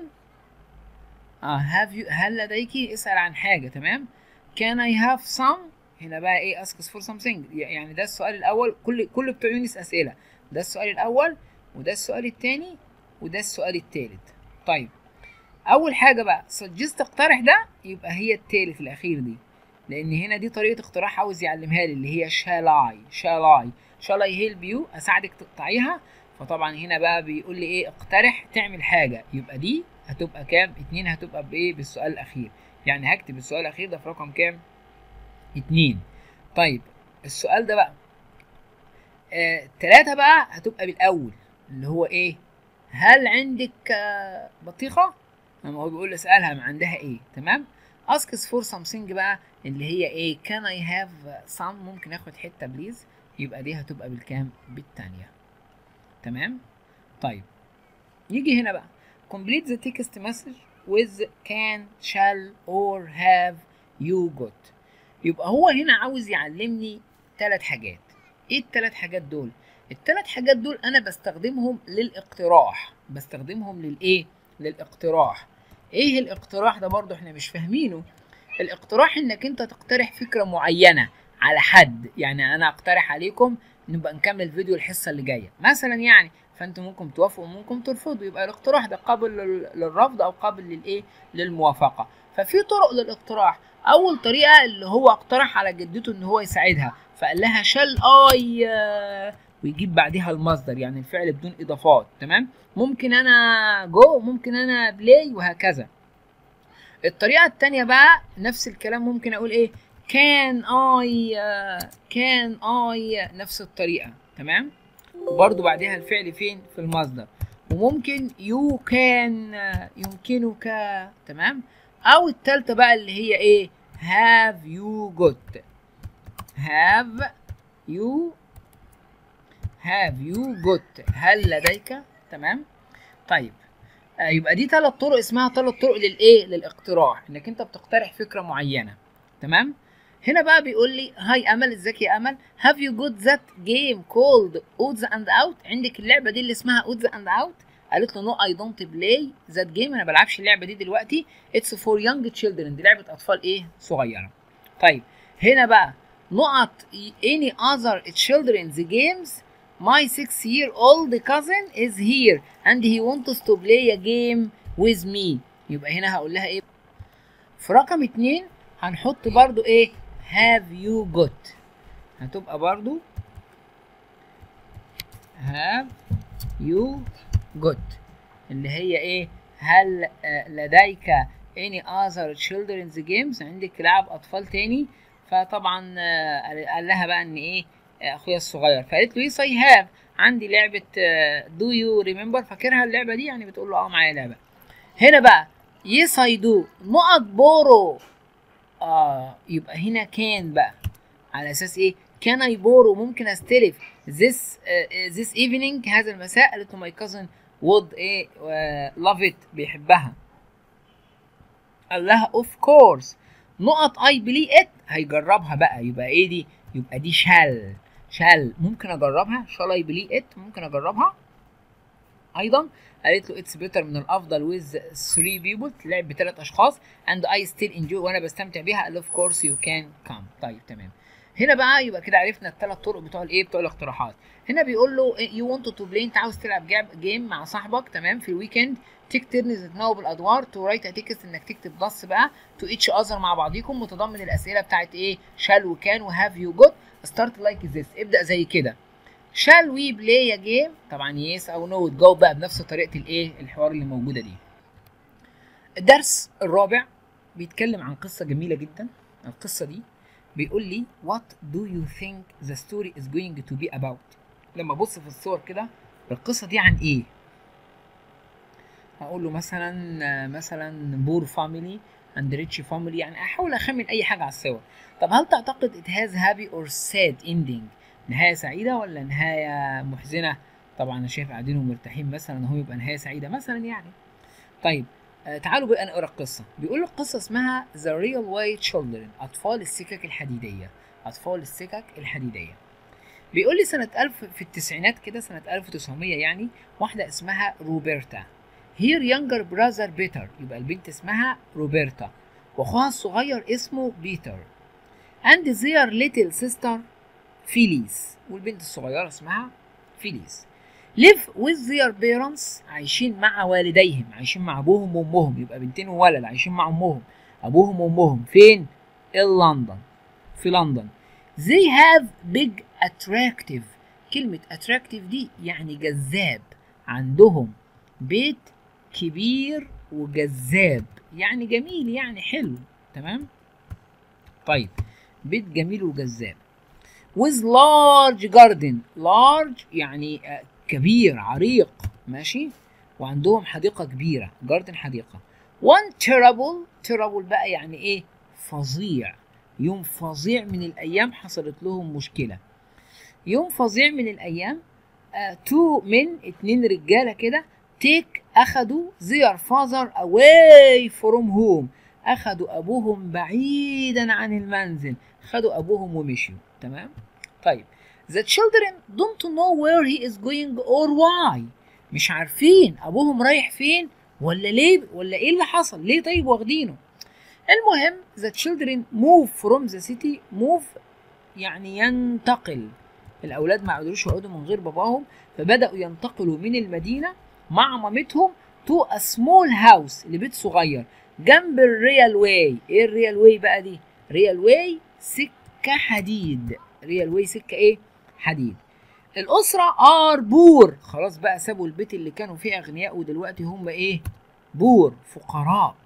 اه have you هل لديك اسأل عن حاجة تمام can I have some هنا بقى ايه asks for something يعني ده السؤال الاول كل كل بتوع يونس اسئلة ده السؤال الاول وده السؤال التاني وده السؤال التالت طيب اول حاجة بقى suggest اقترح ده يبقى هي التالت الاخير دي لان هنا دي طريقة اقتراح عاوز يعلمها لي اللي هي shall I shall I shall I help you اساعدك تقطعيها فطبعا هنا بقى بيقول لي ايه اقترح تعمل حاجة يبقى دي هتبقى كام اتنين هتبقى بايه بالسؤال الاخير يعني هكتب السؤال الاخير ده في رقم كام اتنين طيب السؤال ده بقى آه تلاتة بقى هتبقى بالاول اللي هو ايه هل عندك آه بطيخة لما هو بيقول اسألها ما عندها ايه تمام asks for something بقى اللي هي ايه can I have some ممكن اخد حتة بليز يبقى دي هتبقى بالكام بالتانية تمام طيب يجي هنا بقى complete the text message with can shall or have you got يبقى هو هنا عاوز يعلمني ثلاث حاجات ايه الثلاث حاجات دول الثلاث حاجات دول انا بستخدمهم للاقتراح بستخدمهم للايه للاقتراح ايه الاقتراح ده برضو احنا مش فاهمينه الاقتراح انك انت تقترح فكرة معينة على حد يعني انا اقترح عليكم نبقى نكمل فيديو الحصة اللي جاية مثلا يعني فانتم ممكن توافقوا وممكن ترفضوا يبقى الاقتراح ده قابل للرفض او قابل للايه للموافقه ففي طرق للاقتراح اول طريقه اللي هو اقترح على جدته ان هو يساعدها فقال لها شال اي ويجيب بعدها المصدر يعني الفعل بدون اضافات تمام ممكن انا جو ممكن انا بلاي وهكذا الطريقه الثانيه بقى نفس الكلام ممكن اقول ايه كان اي كان اي نفس الطريقه تمام وبرده بعدها الفعل فين في المصدر وممكن you can يمكنك تمام او التالتة بقى اللي هي ايه have you got have you have you got هل لديك تمام طيب آه يبقى دي ثلاث طرق اسمها ثلاث طرق للايه للاقتراح انك انت بتقترح فكره معينه تمام هنا بقى بيقول لي هاي امل ازيك يا امل have you got that game called odds and out عندك اللعبه دي اللي اسمها odds and out قالت له نو اي دونت بلاي ذات جيم انا بلعبش اللعبه دي دلوقتي اتس فور يونج تشيلدرن دي لعبه اطفال ايه صغيره طيب هنا بقى نقط any other children's games my six year old cousin is here and he wants to play a game with me يبقى هنا هقول لها ايه في رقم اتنين هنحط برضو ايه have you got هتبقى برضو have you got اللي هي ايه هل لديك any other children's games عندك لعب اطفال تاني فطبعا قال لها بقى ان ايه اخويا الصغير فقالت له يس اي هاف عندي لعبه دو يو ريمبر فاكرها اللعبه دي يعني بتقول له اه معايا لعبه هنا بقى يس اي دو نقط بورو اه يبقى هنا كان بقى على اساس ايه كان اي بورو ممكن استلف this uh, this evening هذا المساء قالت له ماي كازن would ايه لاف ات بيحبها قال لها اوف كورس نقط اي بلي ات هيجربها بقى يبقى ايه دي يبقى دي شال شال ممكن اجربها شال اي بلي ات ممكن اجربها ايضا قالت له اتس بيتر من الافضل ويز 3 بيبل تلعب بثلاث اشخاص اند اي ستيل انجوي وانا بستمتع بيها قال اوف كورس يو كان كام طيب تمام هنا بقى يبقى كده عرفنا الثلاث طرق بتوع الايه بتوع الاقتراحات هنا بيقول له يو ونت تو بلاي انت عاوز تلعب جيم مع صاحبك تمام في الويكند تيك ترنز تناوب الادوار تو رايت تكست انك تكتب نص بقى تو اتش اذر مع بعضيكم متضمن الاسئله بتاعت ايه شال وكان وهاف يو جوت ستارت لايك ذس ابدا زي كده شال وي بلاي ا جيم طبعا يس او نو تجاوب بقى بنفس طريقه الايه الحوار اللي موجوده دي الدرس الرابع بيتكلم عن قصه جميله جدا القصه دي بيقول لي what do you think the story is going to be about لما ابص في الصور كده القصه دي عن ايه هقول له مثلا مثلا بور فاميلي اند ريتش فاميلي يعني احاول اخمن اي حاجه على الصور طب هل تعتقد it has happy or sad ending نهايه سعيده ولا نهايه محزنه طبعا انا شايف قاعدين ومرتاحين مثلا هو يبقى نهايه سعيده مثلا يعني طيب آه تعالوا بقى نقرا القصه بيقول القصه اسمها The Real Way Children اطفال السكك الحديديه اطفال السكك الحديديه بيقول لي سنة 1000 في التسعينات كده سنة 1900 يعني واحدة اسمها روبرتا هير يونجر براذر بيتر يبقى البنت اسمها روبرتا واخوها الصغير اسمه بيتر and their little sister فيليس والبنت الصغيرة اسمها فيليس live with their parents عايشين مع والديهم عايشين مع ابوهم وامهم يبقى بنتين وولد عايشين مع امهم ابوهم وامهم فين؟ in لندن في لندن they have big attractive كلمة attractive دي يعني جذاب عندهم بيت كبير وجذاب يعني جميل يعني حلو تمام طيب بيت جميل وجذاب with large garden large يعني كبير عريق ماشي وعندهم حديقة كبيرة جاردن حديقة one terrible terrible بقى يعني ايه فظيع يوم فظيع من الايام حصلت لهم مشكلة يوم فظيع من الايام تو uh, من اتنين رجالة كده تيك اخدوا their father away from home اخدوا ابوهم بعيدا عن المنزل خدوا ابوهم ومشيوا تمام طيب the children don't know where he is going or why مش عارفين ابوهم رايح فين ولا ليه ولا ايه اللي حصل ليه طيب واخدينه المهم the children move from the city move يعني ينتقل الاولاد ما قدروش يقعدوا من غير باباهم فبداوا ينتقلوا من المدينه مع مامتهم تو ا سمول هاوس لبيت صغير جنب الريال واي ايه الريال واي بقى دي ريال واي سكه حديد ريال واي سكه ايه حديد الاسره ار بور خلاص بقى سابوا البيت اللي كانوا فيه اغنياء ودلوقتي هم ايه بور فقراء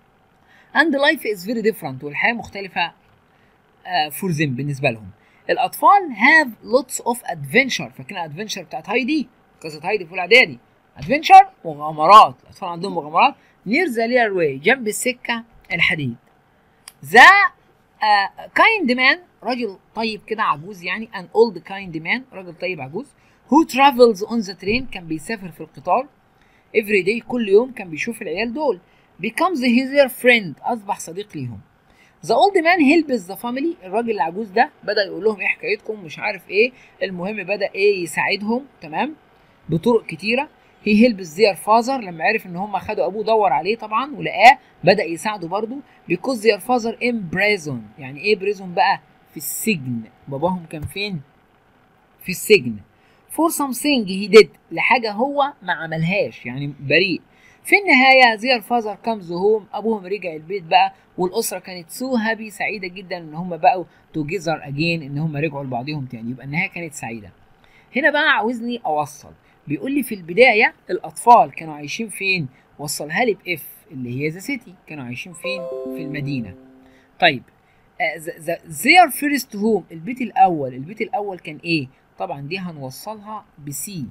and life is very different والحياه مختلفه فور uh, them بالنسبه لهم الاطفال have lots of adventure فاكرين adventure بتاعت هايدي قصه هايدي في الاعدادي ادفنشر مغامرات الاطفال عندهم مغامرات نير ذا لير واي جنب السكه الحديد ذا كايند مان راجل طيب كده عجوز يعني ان اولد كايند مان راجل طيب عجوز هو ترافلز اون ذا ترين كان بيسافر في القطار افري داي كل يوم كان بيشوف العيال دول becomes his their friend اصبح صديق ليهم ذا اولد مان هيلبس ذا فاميلي الراجل العجوز ده بدا يقول لهم ايه حكايتكم مش عارف ايه المهم بدا ايه يساعدهم تمام بطرق كتيره هي هيلبس زير فازر لما عرف ان هم خدوا ابوه دور عليه طبعا ولقاه بدا يساعده برضه بيكوز زير فازر ان بريزون يعني ايه بريزون بقى في السجن باباهم كان فين في السجن فور something he did لحاجه هو ما عملهاش يعني بريء في النهايه زير فازر كامز هوم ابوهم رجع البيت بقى والاسره كانت سو هابي سعيده جدا ان هم بقوا توجذر اجين ان هم رجعوا لبعضهم تاني يبقى النهايه كانت سعيده هنا بقى عاوزني اوصل بيقول لي في البدايه الاطفال كانوا عايشين فين وصلها لي باف اللي هي ذا سيتي كانوا عايشين فين في المدينه طيب زير فيرست هوم البيت الاول البيت الاول كان ايه طبعا دي هنوصلها بسي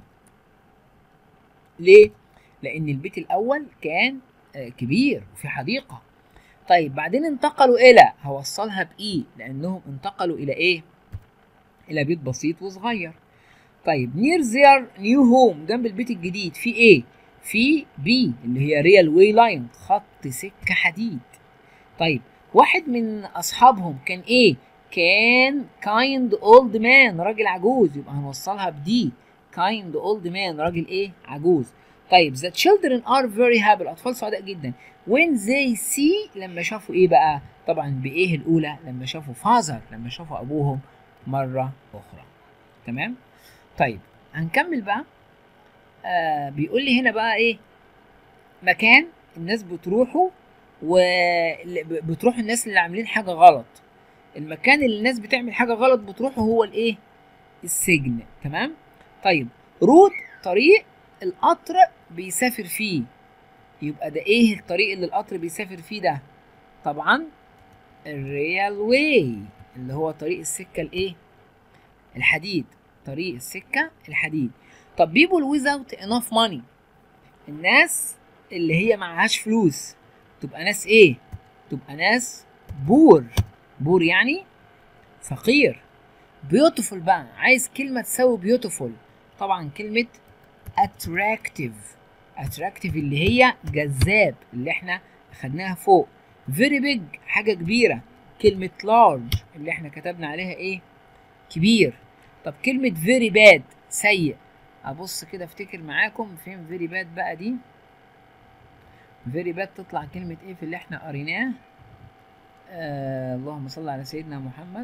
ليه لان البيت الاول كان آه، كبير وفي حديقه طيب بعدين انتقلوا الى هوصلها باي لانهم انتقلوا الى ايه الى بيت بسيط وصغير طيب نير زير نيو هوم جنب البيت الجديد في ايه في بي اللي هي ريال واي لاين خط سكه حديد طيب واحد من اصحابهم كان ايه كان كايند اولد مان راجل عجوز يبقى هنوصلها بدي كايند اولد مان راجل ايه عجوز طيب the children are very happy الاطفال سعداء جدا when they see لما شافوا ايه بقى طبعا بايه الاولى لما شافوا فازر لما شافوا ابوهم مره اخرى تمام طيب هنكمل بقى آه بيقول لي هنا بقى ايه مكان الناس بتروحوا وبتروح الناس اللي عاملين حاجه غلط المكان اللي الناس بتعمل حاجه غلط بتروحه هو الايه السجن تمام طيب روت طريق القطر بيسافر فيه يبقى ده ايه الطريق اللي القطر بيسافر فيه ده طبعا الريال واي اللي هو طريق السكه الايه الحديد طريق السكه الحديد طب people without enough money الناس اللي هي معهاش فلوس تبقى ناس ايه تبقى ناس بور بور يعني فقير بيوتيفول بقى عايز كلمة تساوي بيوتيفول طبعا كلمة attractive attractive اللي هي جذاب اللي احنا خدناها فوق very big حاجة كبيرة كلمة large اللي احنا كتبنا عليها ايه كبير طب كلمة very bad سيء ابص كده افتكر معاكم فين very bad بقى دي very bad تطلع كلمة ايه في اللي احنا قريناه آه اللهم صل على سيدنا محمد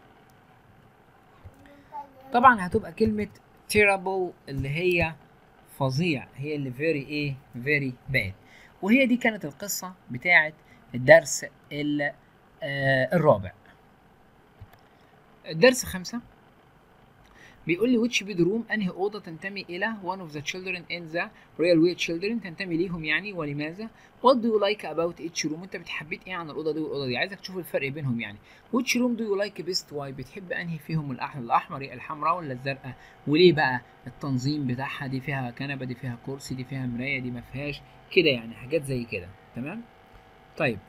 طبعا هتبقى كلمة terrible اللي هي فظيع هي اللي very ايه very bad وهي دي كانت القصة بتاعة الدرس ال- آه الرابع الدرس خمسة بيقول لي which bedroom انهي اوضه تنتمي الى one of the children in the railway children تنتمي ليهم يعني ولماذا what do you like about each room انت بتحبيت ايه عن الاوضه دي والاوضه دي عايزك تشوف الفرق بينهم يعني which room do you like best why بتحب انهي فيهم الاحمر الاحمر الحمراء ولا الزرقاء وليه بقى التنظيم بتاعها دي فيها كنبه دي فيها كرسي دي فيها مرايه دي ما فيهاش كده يعني حاجات زي كده تمام طيب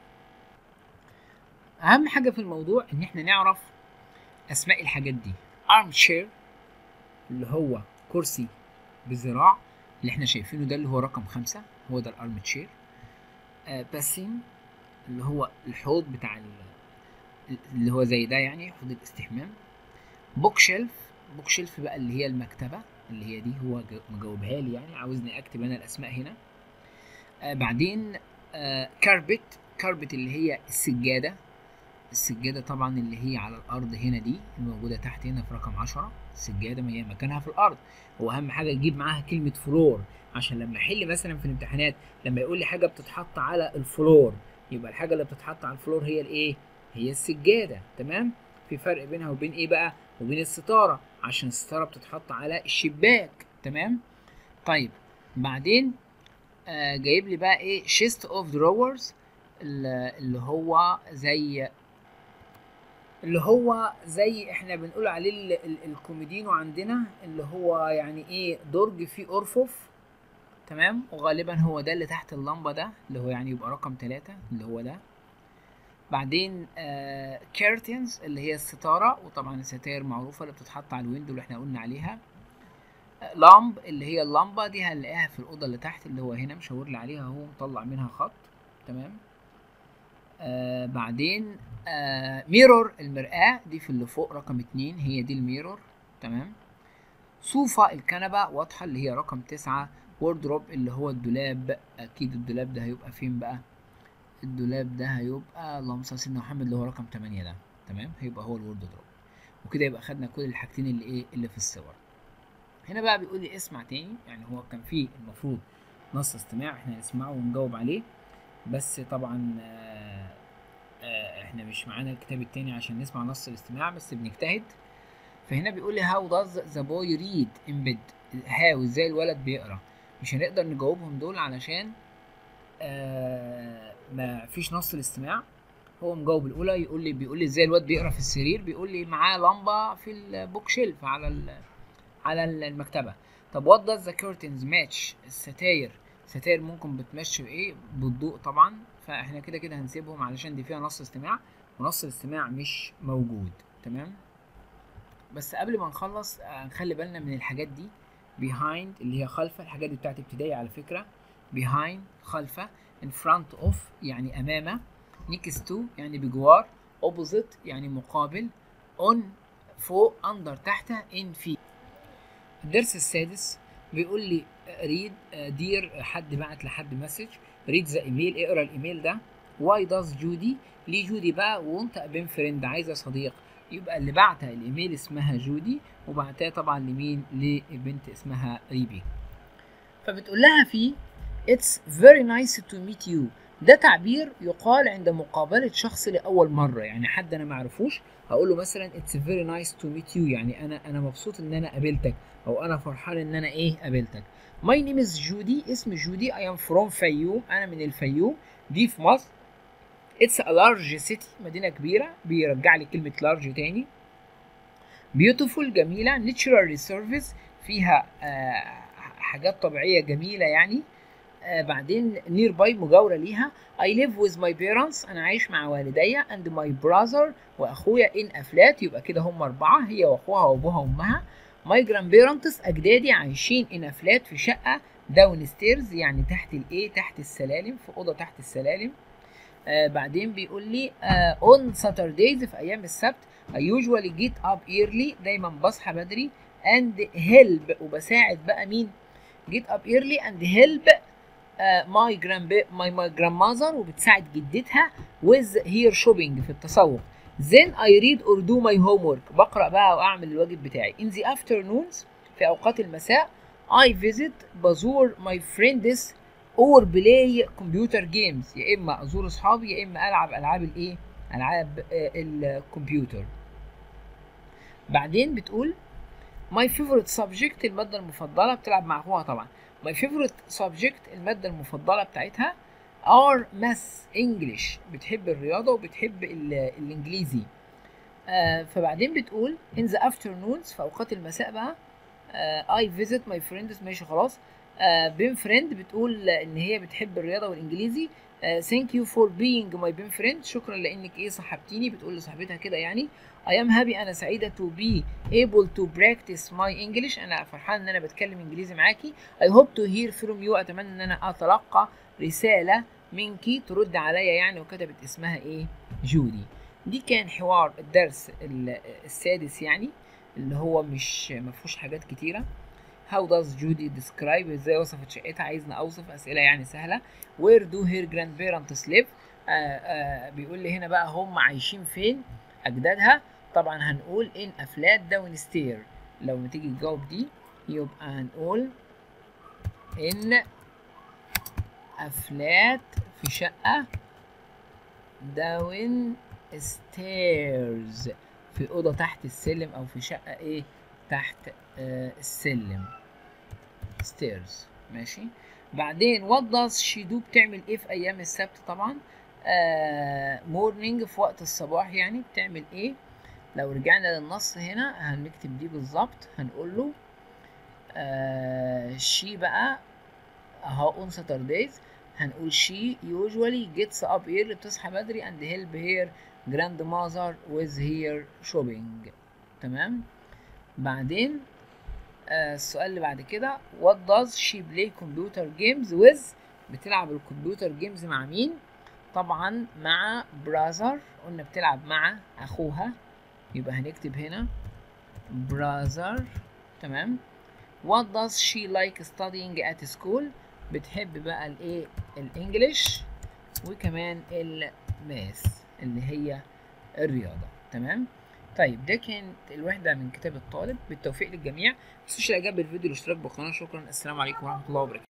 اهم حاجه في الموضوع ان احنا نعرف اسماء الحاجات دي arm chair اللي هو كرسي بذراع اللي احنا شايفينه ده اللي هو رقم خمسة هو ده الارم تشير آه باسين اللي هو الحوض بتاع ال- اللي هو زي ده يعني حوض الاستحمام بوك شيلف بوك شيلف بقى اللي هي المكتبة اللي هي دي هو جا- مجاوبها لي يعني عاوزني اكتب انا الاسماء هنا آه بعدين آه كاربت كاربت اللي هي السجادة السجادة طبعا اللي هي على الأرض هنا دي الموجودة تحت هنا في رقم عشرة السجادة ما هي مكانها في الأرض هو أهم حاجة يجيب معاها كلمة فلور عشان لما أحل مثلا في الامتحانات لما يقول لي حاجة بتتحط على الفلور يبقى الحاجة اللي بتتحط على الفلور هي الإيه؟ هي السجادة تمام؟ في فرق بينها وبين إيه بقى؟ وبين الستارة عشان الستارة بتتحط على الشباك تمام؟ طيب بعدين آه جايب لي بقى إيه؟ شيست أوف دروورز اللي هو زي اللي هو زي احنا بنقول عليه ال- ال- الكوميدينو عندنا اللي هو يعني ايه درج فيه ارفف تمام وغالبا هو ده اللي تحت اللمبة ده اللي هو يعني يبقى رقم ثلاثة اللي هو ده بعدين آه كيرتنز اللي هي الستارة وطبعا الستاير معروفة اللي بتتحط على الويندو اللي احنا قلنا عليها آه لامب اللي هي اللمبة دي هنلاقيها في الأوضة اللي تحت اللي هو هنا مشاور لي عليها اهو مطلع منها خط تمام آه بعدين آه ميرور المرآة دي في اللي فوق رقم اتنين هي دي الميرور تمام صوفة الكنبة واضحة اللي هي رقم تسعة وردروب اللي هو الدولاب أكيد الدولاب ده هيبقى فين بقى الدولاب ده هيبقى اللهم صل على سيدنا محمد اللي هو رقم تمانية ده تمام هيبقى هو الوردروب وكده يبقى خدنا كل الحاجتين اللي ايه اللي في الصور هنا بقى بيقول لي اسمع تاني يعني هو كان فيه المفروض نص استماع احنا نسمعه ونجاوب عليه بس طبعا آه آه احنا مش معانا الكتاب التاني عشان نسمع نص الاستماع بس بنجتهد فهنا بيقول لي هاو داز ذا بوي ريد ان بيد هاو ازاي الولد بيقرا مش هنقدر نجاوبهم دول علشان آه ما فيش نص الاستماع هو مجاوب الاولى يقول لي بيقول لي ازاي الواد بيقرا في السرير بيقول لي معاه لمبه في البوك شيلف على ال على المكتبه طب وات داز ذا كيرتنز ماتش الستاير ستاير ممكن بتمشي بايه بالضوء طبعا فاحنا كده كده هنسيبهم علشان دي فيها نص استماع ونص الاستماع مش موجود تمام بس قبل ما نخلص نخلي بالنا من الحاجات دي behind اللي هي خلفه الحاجات دي بتاعت ابتدائي على فكره behind خلفه in front of يعني امامه next to يعني بجوار opposite يعني مقابل on فوق under تحت in في الدرس السادس بيقول لي ريد دير حد بعت لحد مسج ريد ذا ايميل اقرا الايميل ده واي داز جودي ليه جودي بقى وانت بين فريند عايزه صديق يبقى اللي بعتها الايميل اسمها جودي وبعتها طبعا لمين لبنت اسمها ريبي فبتقول لها فيه It's very nice to meet you ده تعبير يقال عند مقابلة شخص لأول مرة يعني حد أنا معرفوش هقول له مثلا It's very nice to meet you يعني أنا أنا مبسوط إن أنا قابلتك أو أنا فرحان إن أنا إيه قابلتك My name is جودي اسمي جودي I am from فيوم أنا من الفيوم دي في مصر It's a large city مدينة كبيرة بيرجع لي كلمة large تاني beautiful جميلة natural reserves فيها آه حاجات طبيعية جميلة يعني آه بعدين نير باي مجاورة ليها I live with my parents أنا عايش مع والدي and my brother وأخويا in أفلات يبقى كده هم أربعة هي وأخوها وأبوها وأمها my grandparents أجدادي عايشين in أفلات في شقة داون ستيرز يعني تحت الإيه تحت السلالم في أوضة تحت السلالم آه بعدين بيقول لي آه on Saturdays في أيام السبت I usually get up early دايما بصحى بدري and help وبساعد بقى مين get up early and help uh, my grand my, my grandmother وبتساعد جدتها with her shopping في التسوق then I read or do my homework بقرأ بقى وأعمل الواجب بتاعي in the afternoons في أوقات المساء I visit بزور my friends or play computer games يا إما أزور أصحابي يا إما ألعب ألعاب الإيه ألعاب الكمبيوتر بعدين بتقول my favorite subject المادة المفضلة بتلعب مع أخوها طبعا my favorite subject المادة المفضلة بتاعتها are math English بتحب الرياضة وبتحب الإنجليزي آه فبعدين بتقول in the afternoons في أوقات المساء بقى آه I visit my friends ماشي خلاص آه بين فريند بتقول إن هي بتحب الرياضة والإنجليزي آه thank you for being my best friend شكرا لانك ايه صاحبتيني بتقول لصاحبتها كده يعني I am happy انا سعيده to be able to practice my English انا فرحان ان انا بتكلم انجليزي معاكي I hope to hear from you اتمنى ان انا اتلقى رساله منكي ترد عليا يعني وكتبت اسمها ايه جودي دي كان حوار الدرس السادس يعني اللي هو مش ما فيهوش حاجات كتيره How does Judy describe ازاي وصفت شقتها عايزنا اوصف اسئله يعني سهله Where do her grandparents live آه آه بيقول لي هنا بقى هم عايشين فين اجدادها طبعا هنقول in a flat downstairs لو ما تيجي تجاوب دي يبقى هنقول in a flat في شقة down stairs في أوضة تحت السلم أو في شقة إيه تحت آه السلم stairs ماشي بعدين what does she do بتعمل ايه في ايام السبت طبعا آه morning في وقت الصباح يعني بتعمل ايه لو رجعنا للنص هنا هنكتب دي بالظبط هنقول له آه she بقى اهو on Saturdays هنقول she usually gets up early بتصحى بدري and help her grandmother with her shopping تمام بعدين آه السؤال اللي بعد كده what does she play computer games with بتلعب الكمبيوتر جيمز مع مين طبعا مع brother قلنا بتلعب مع اخوها يبقى هنكتب هنا brother تمام what does she like studying at school بتحب بقى الايه الانجليش وكمان الماث اللي هي الرياضه تمام طيب ده كانت الوحده من كتاب الطالب بالتوفيق للجميع ما تنسوش الاعجاب بالفيديو والاشتراك بالقناه شكرا السلام عليكم ورحمه الله وبركاته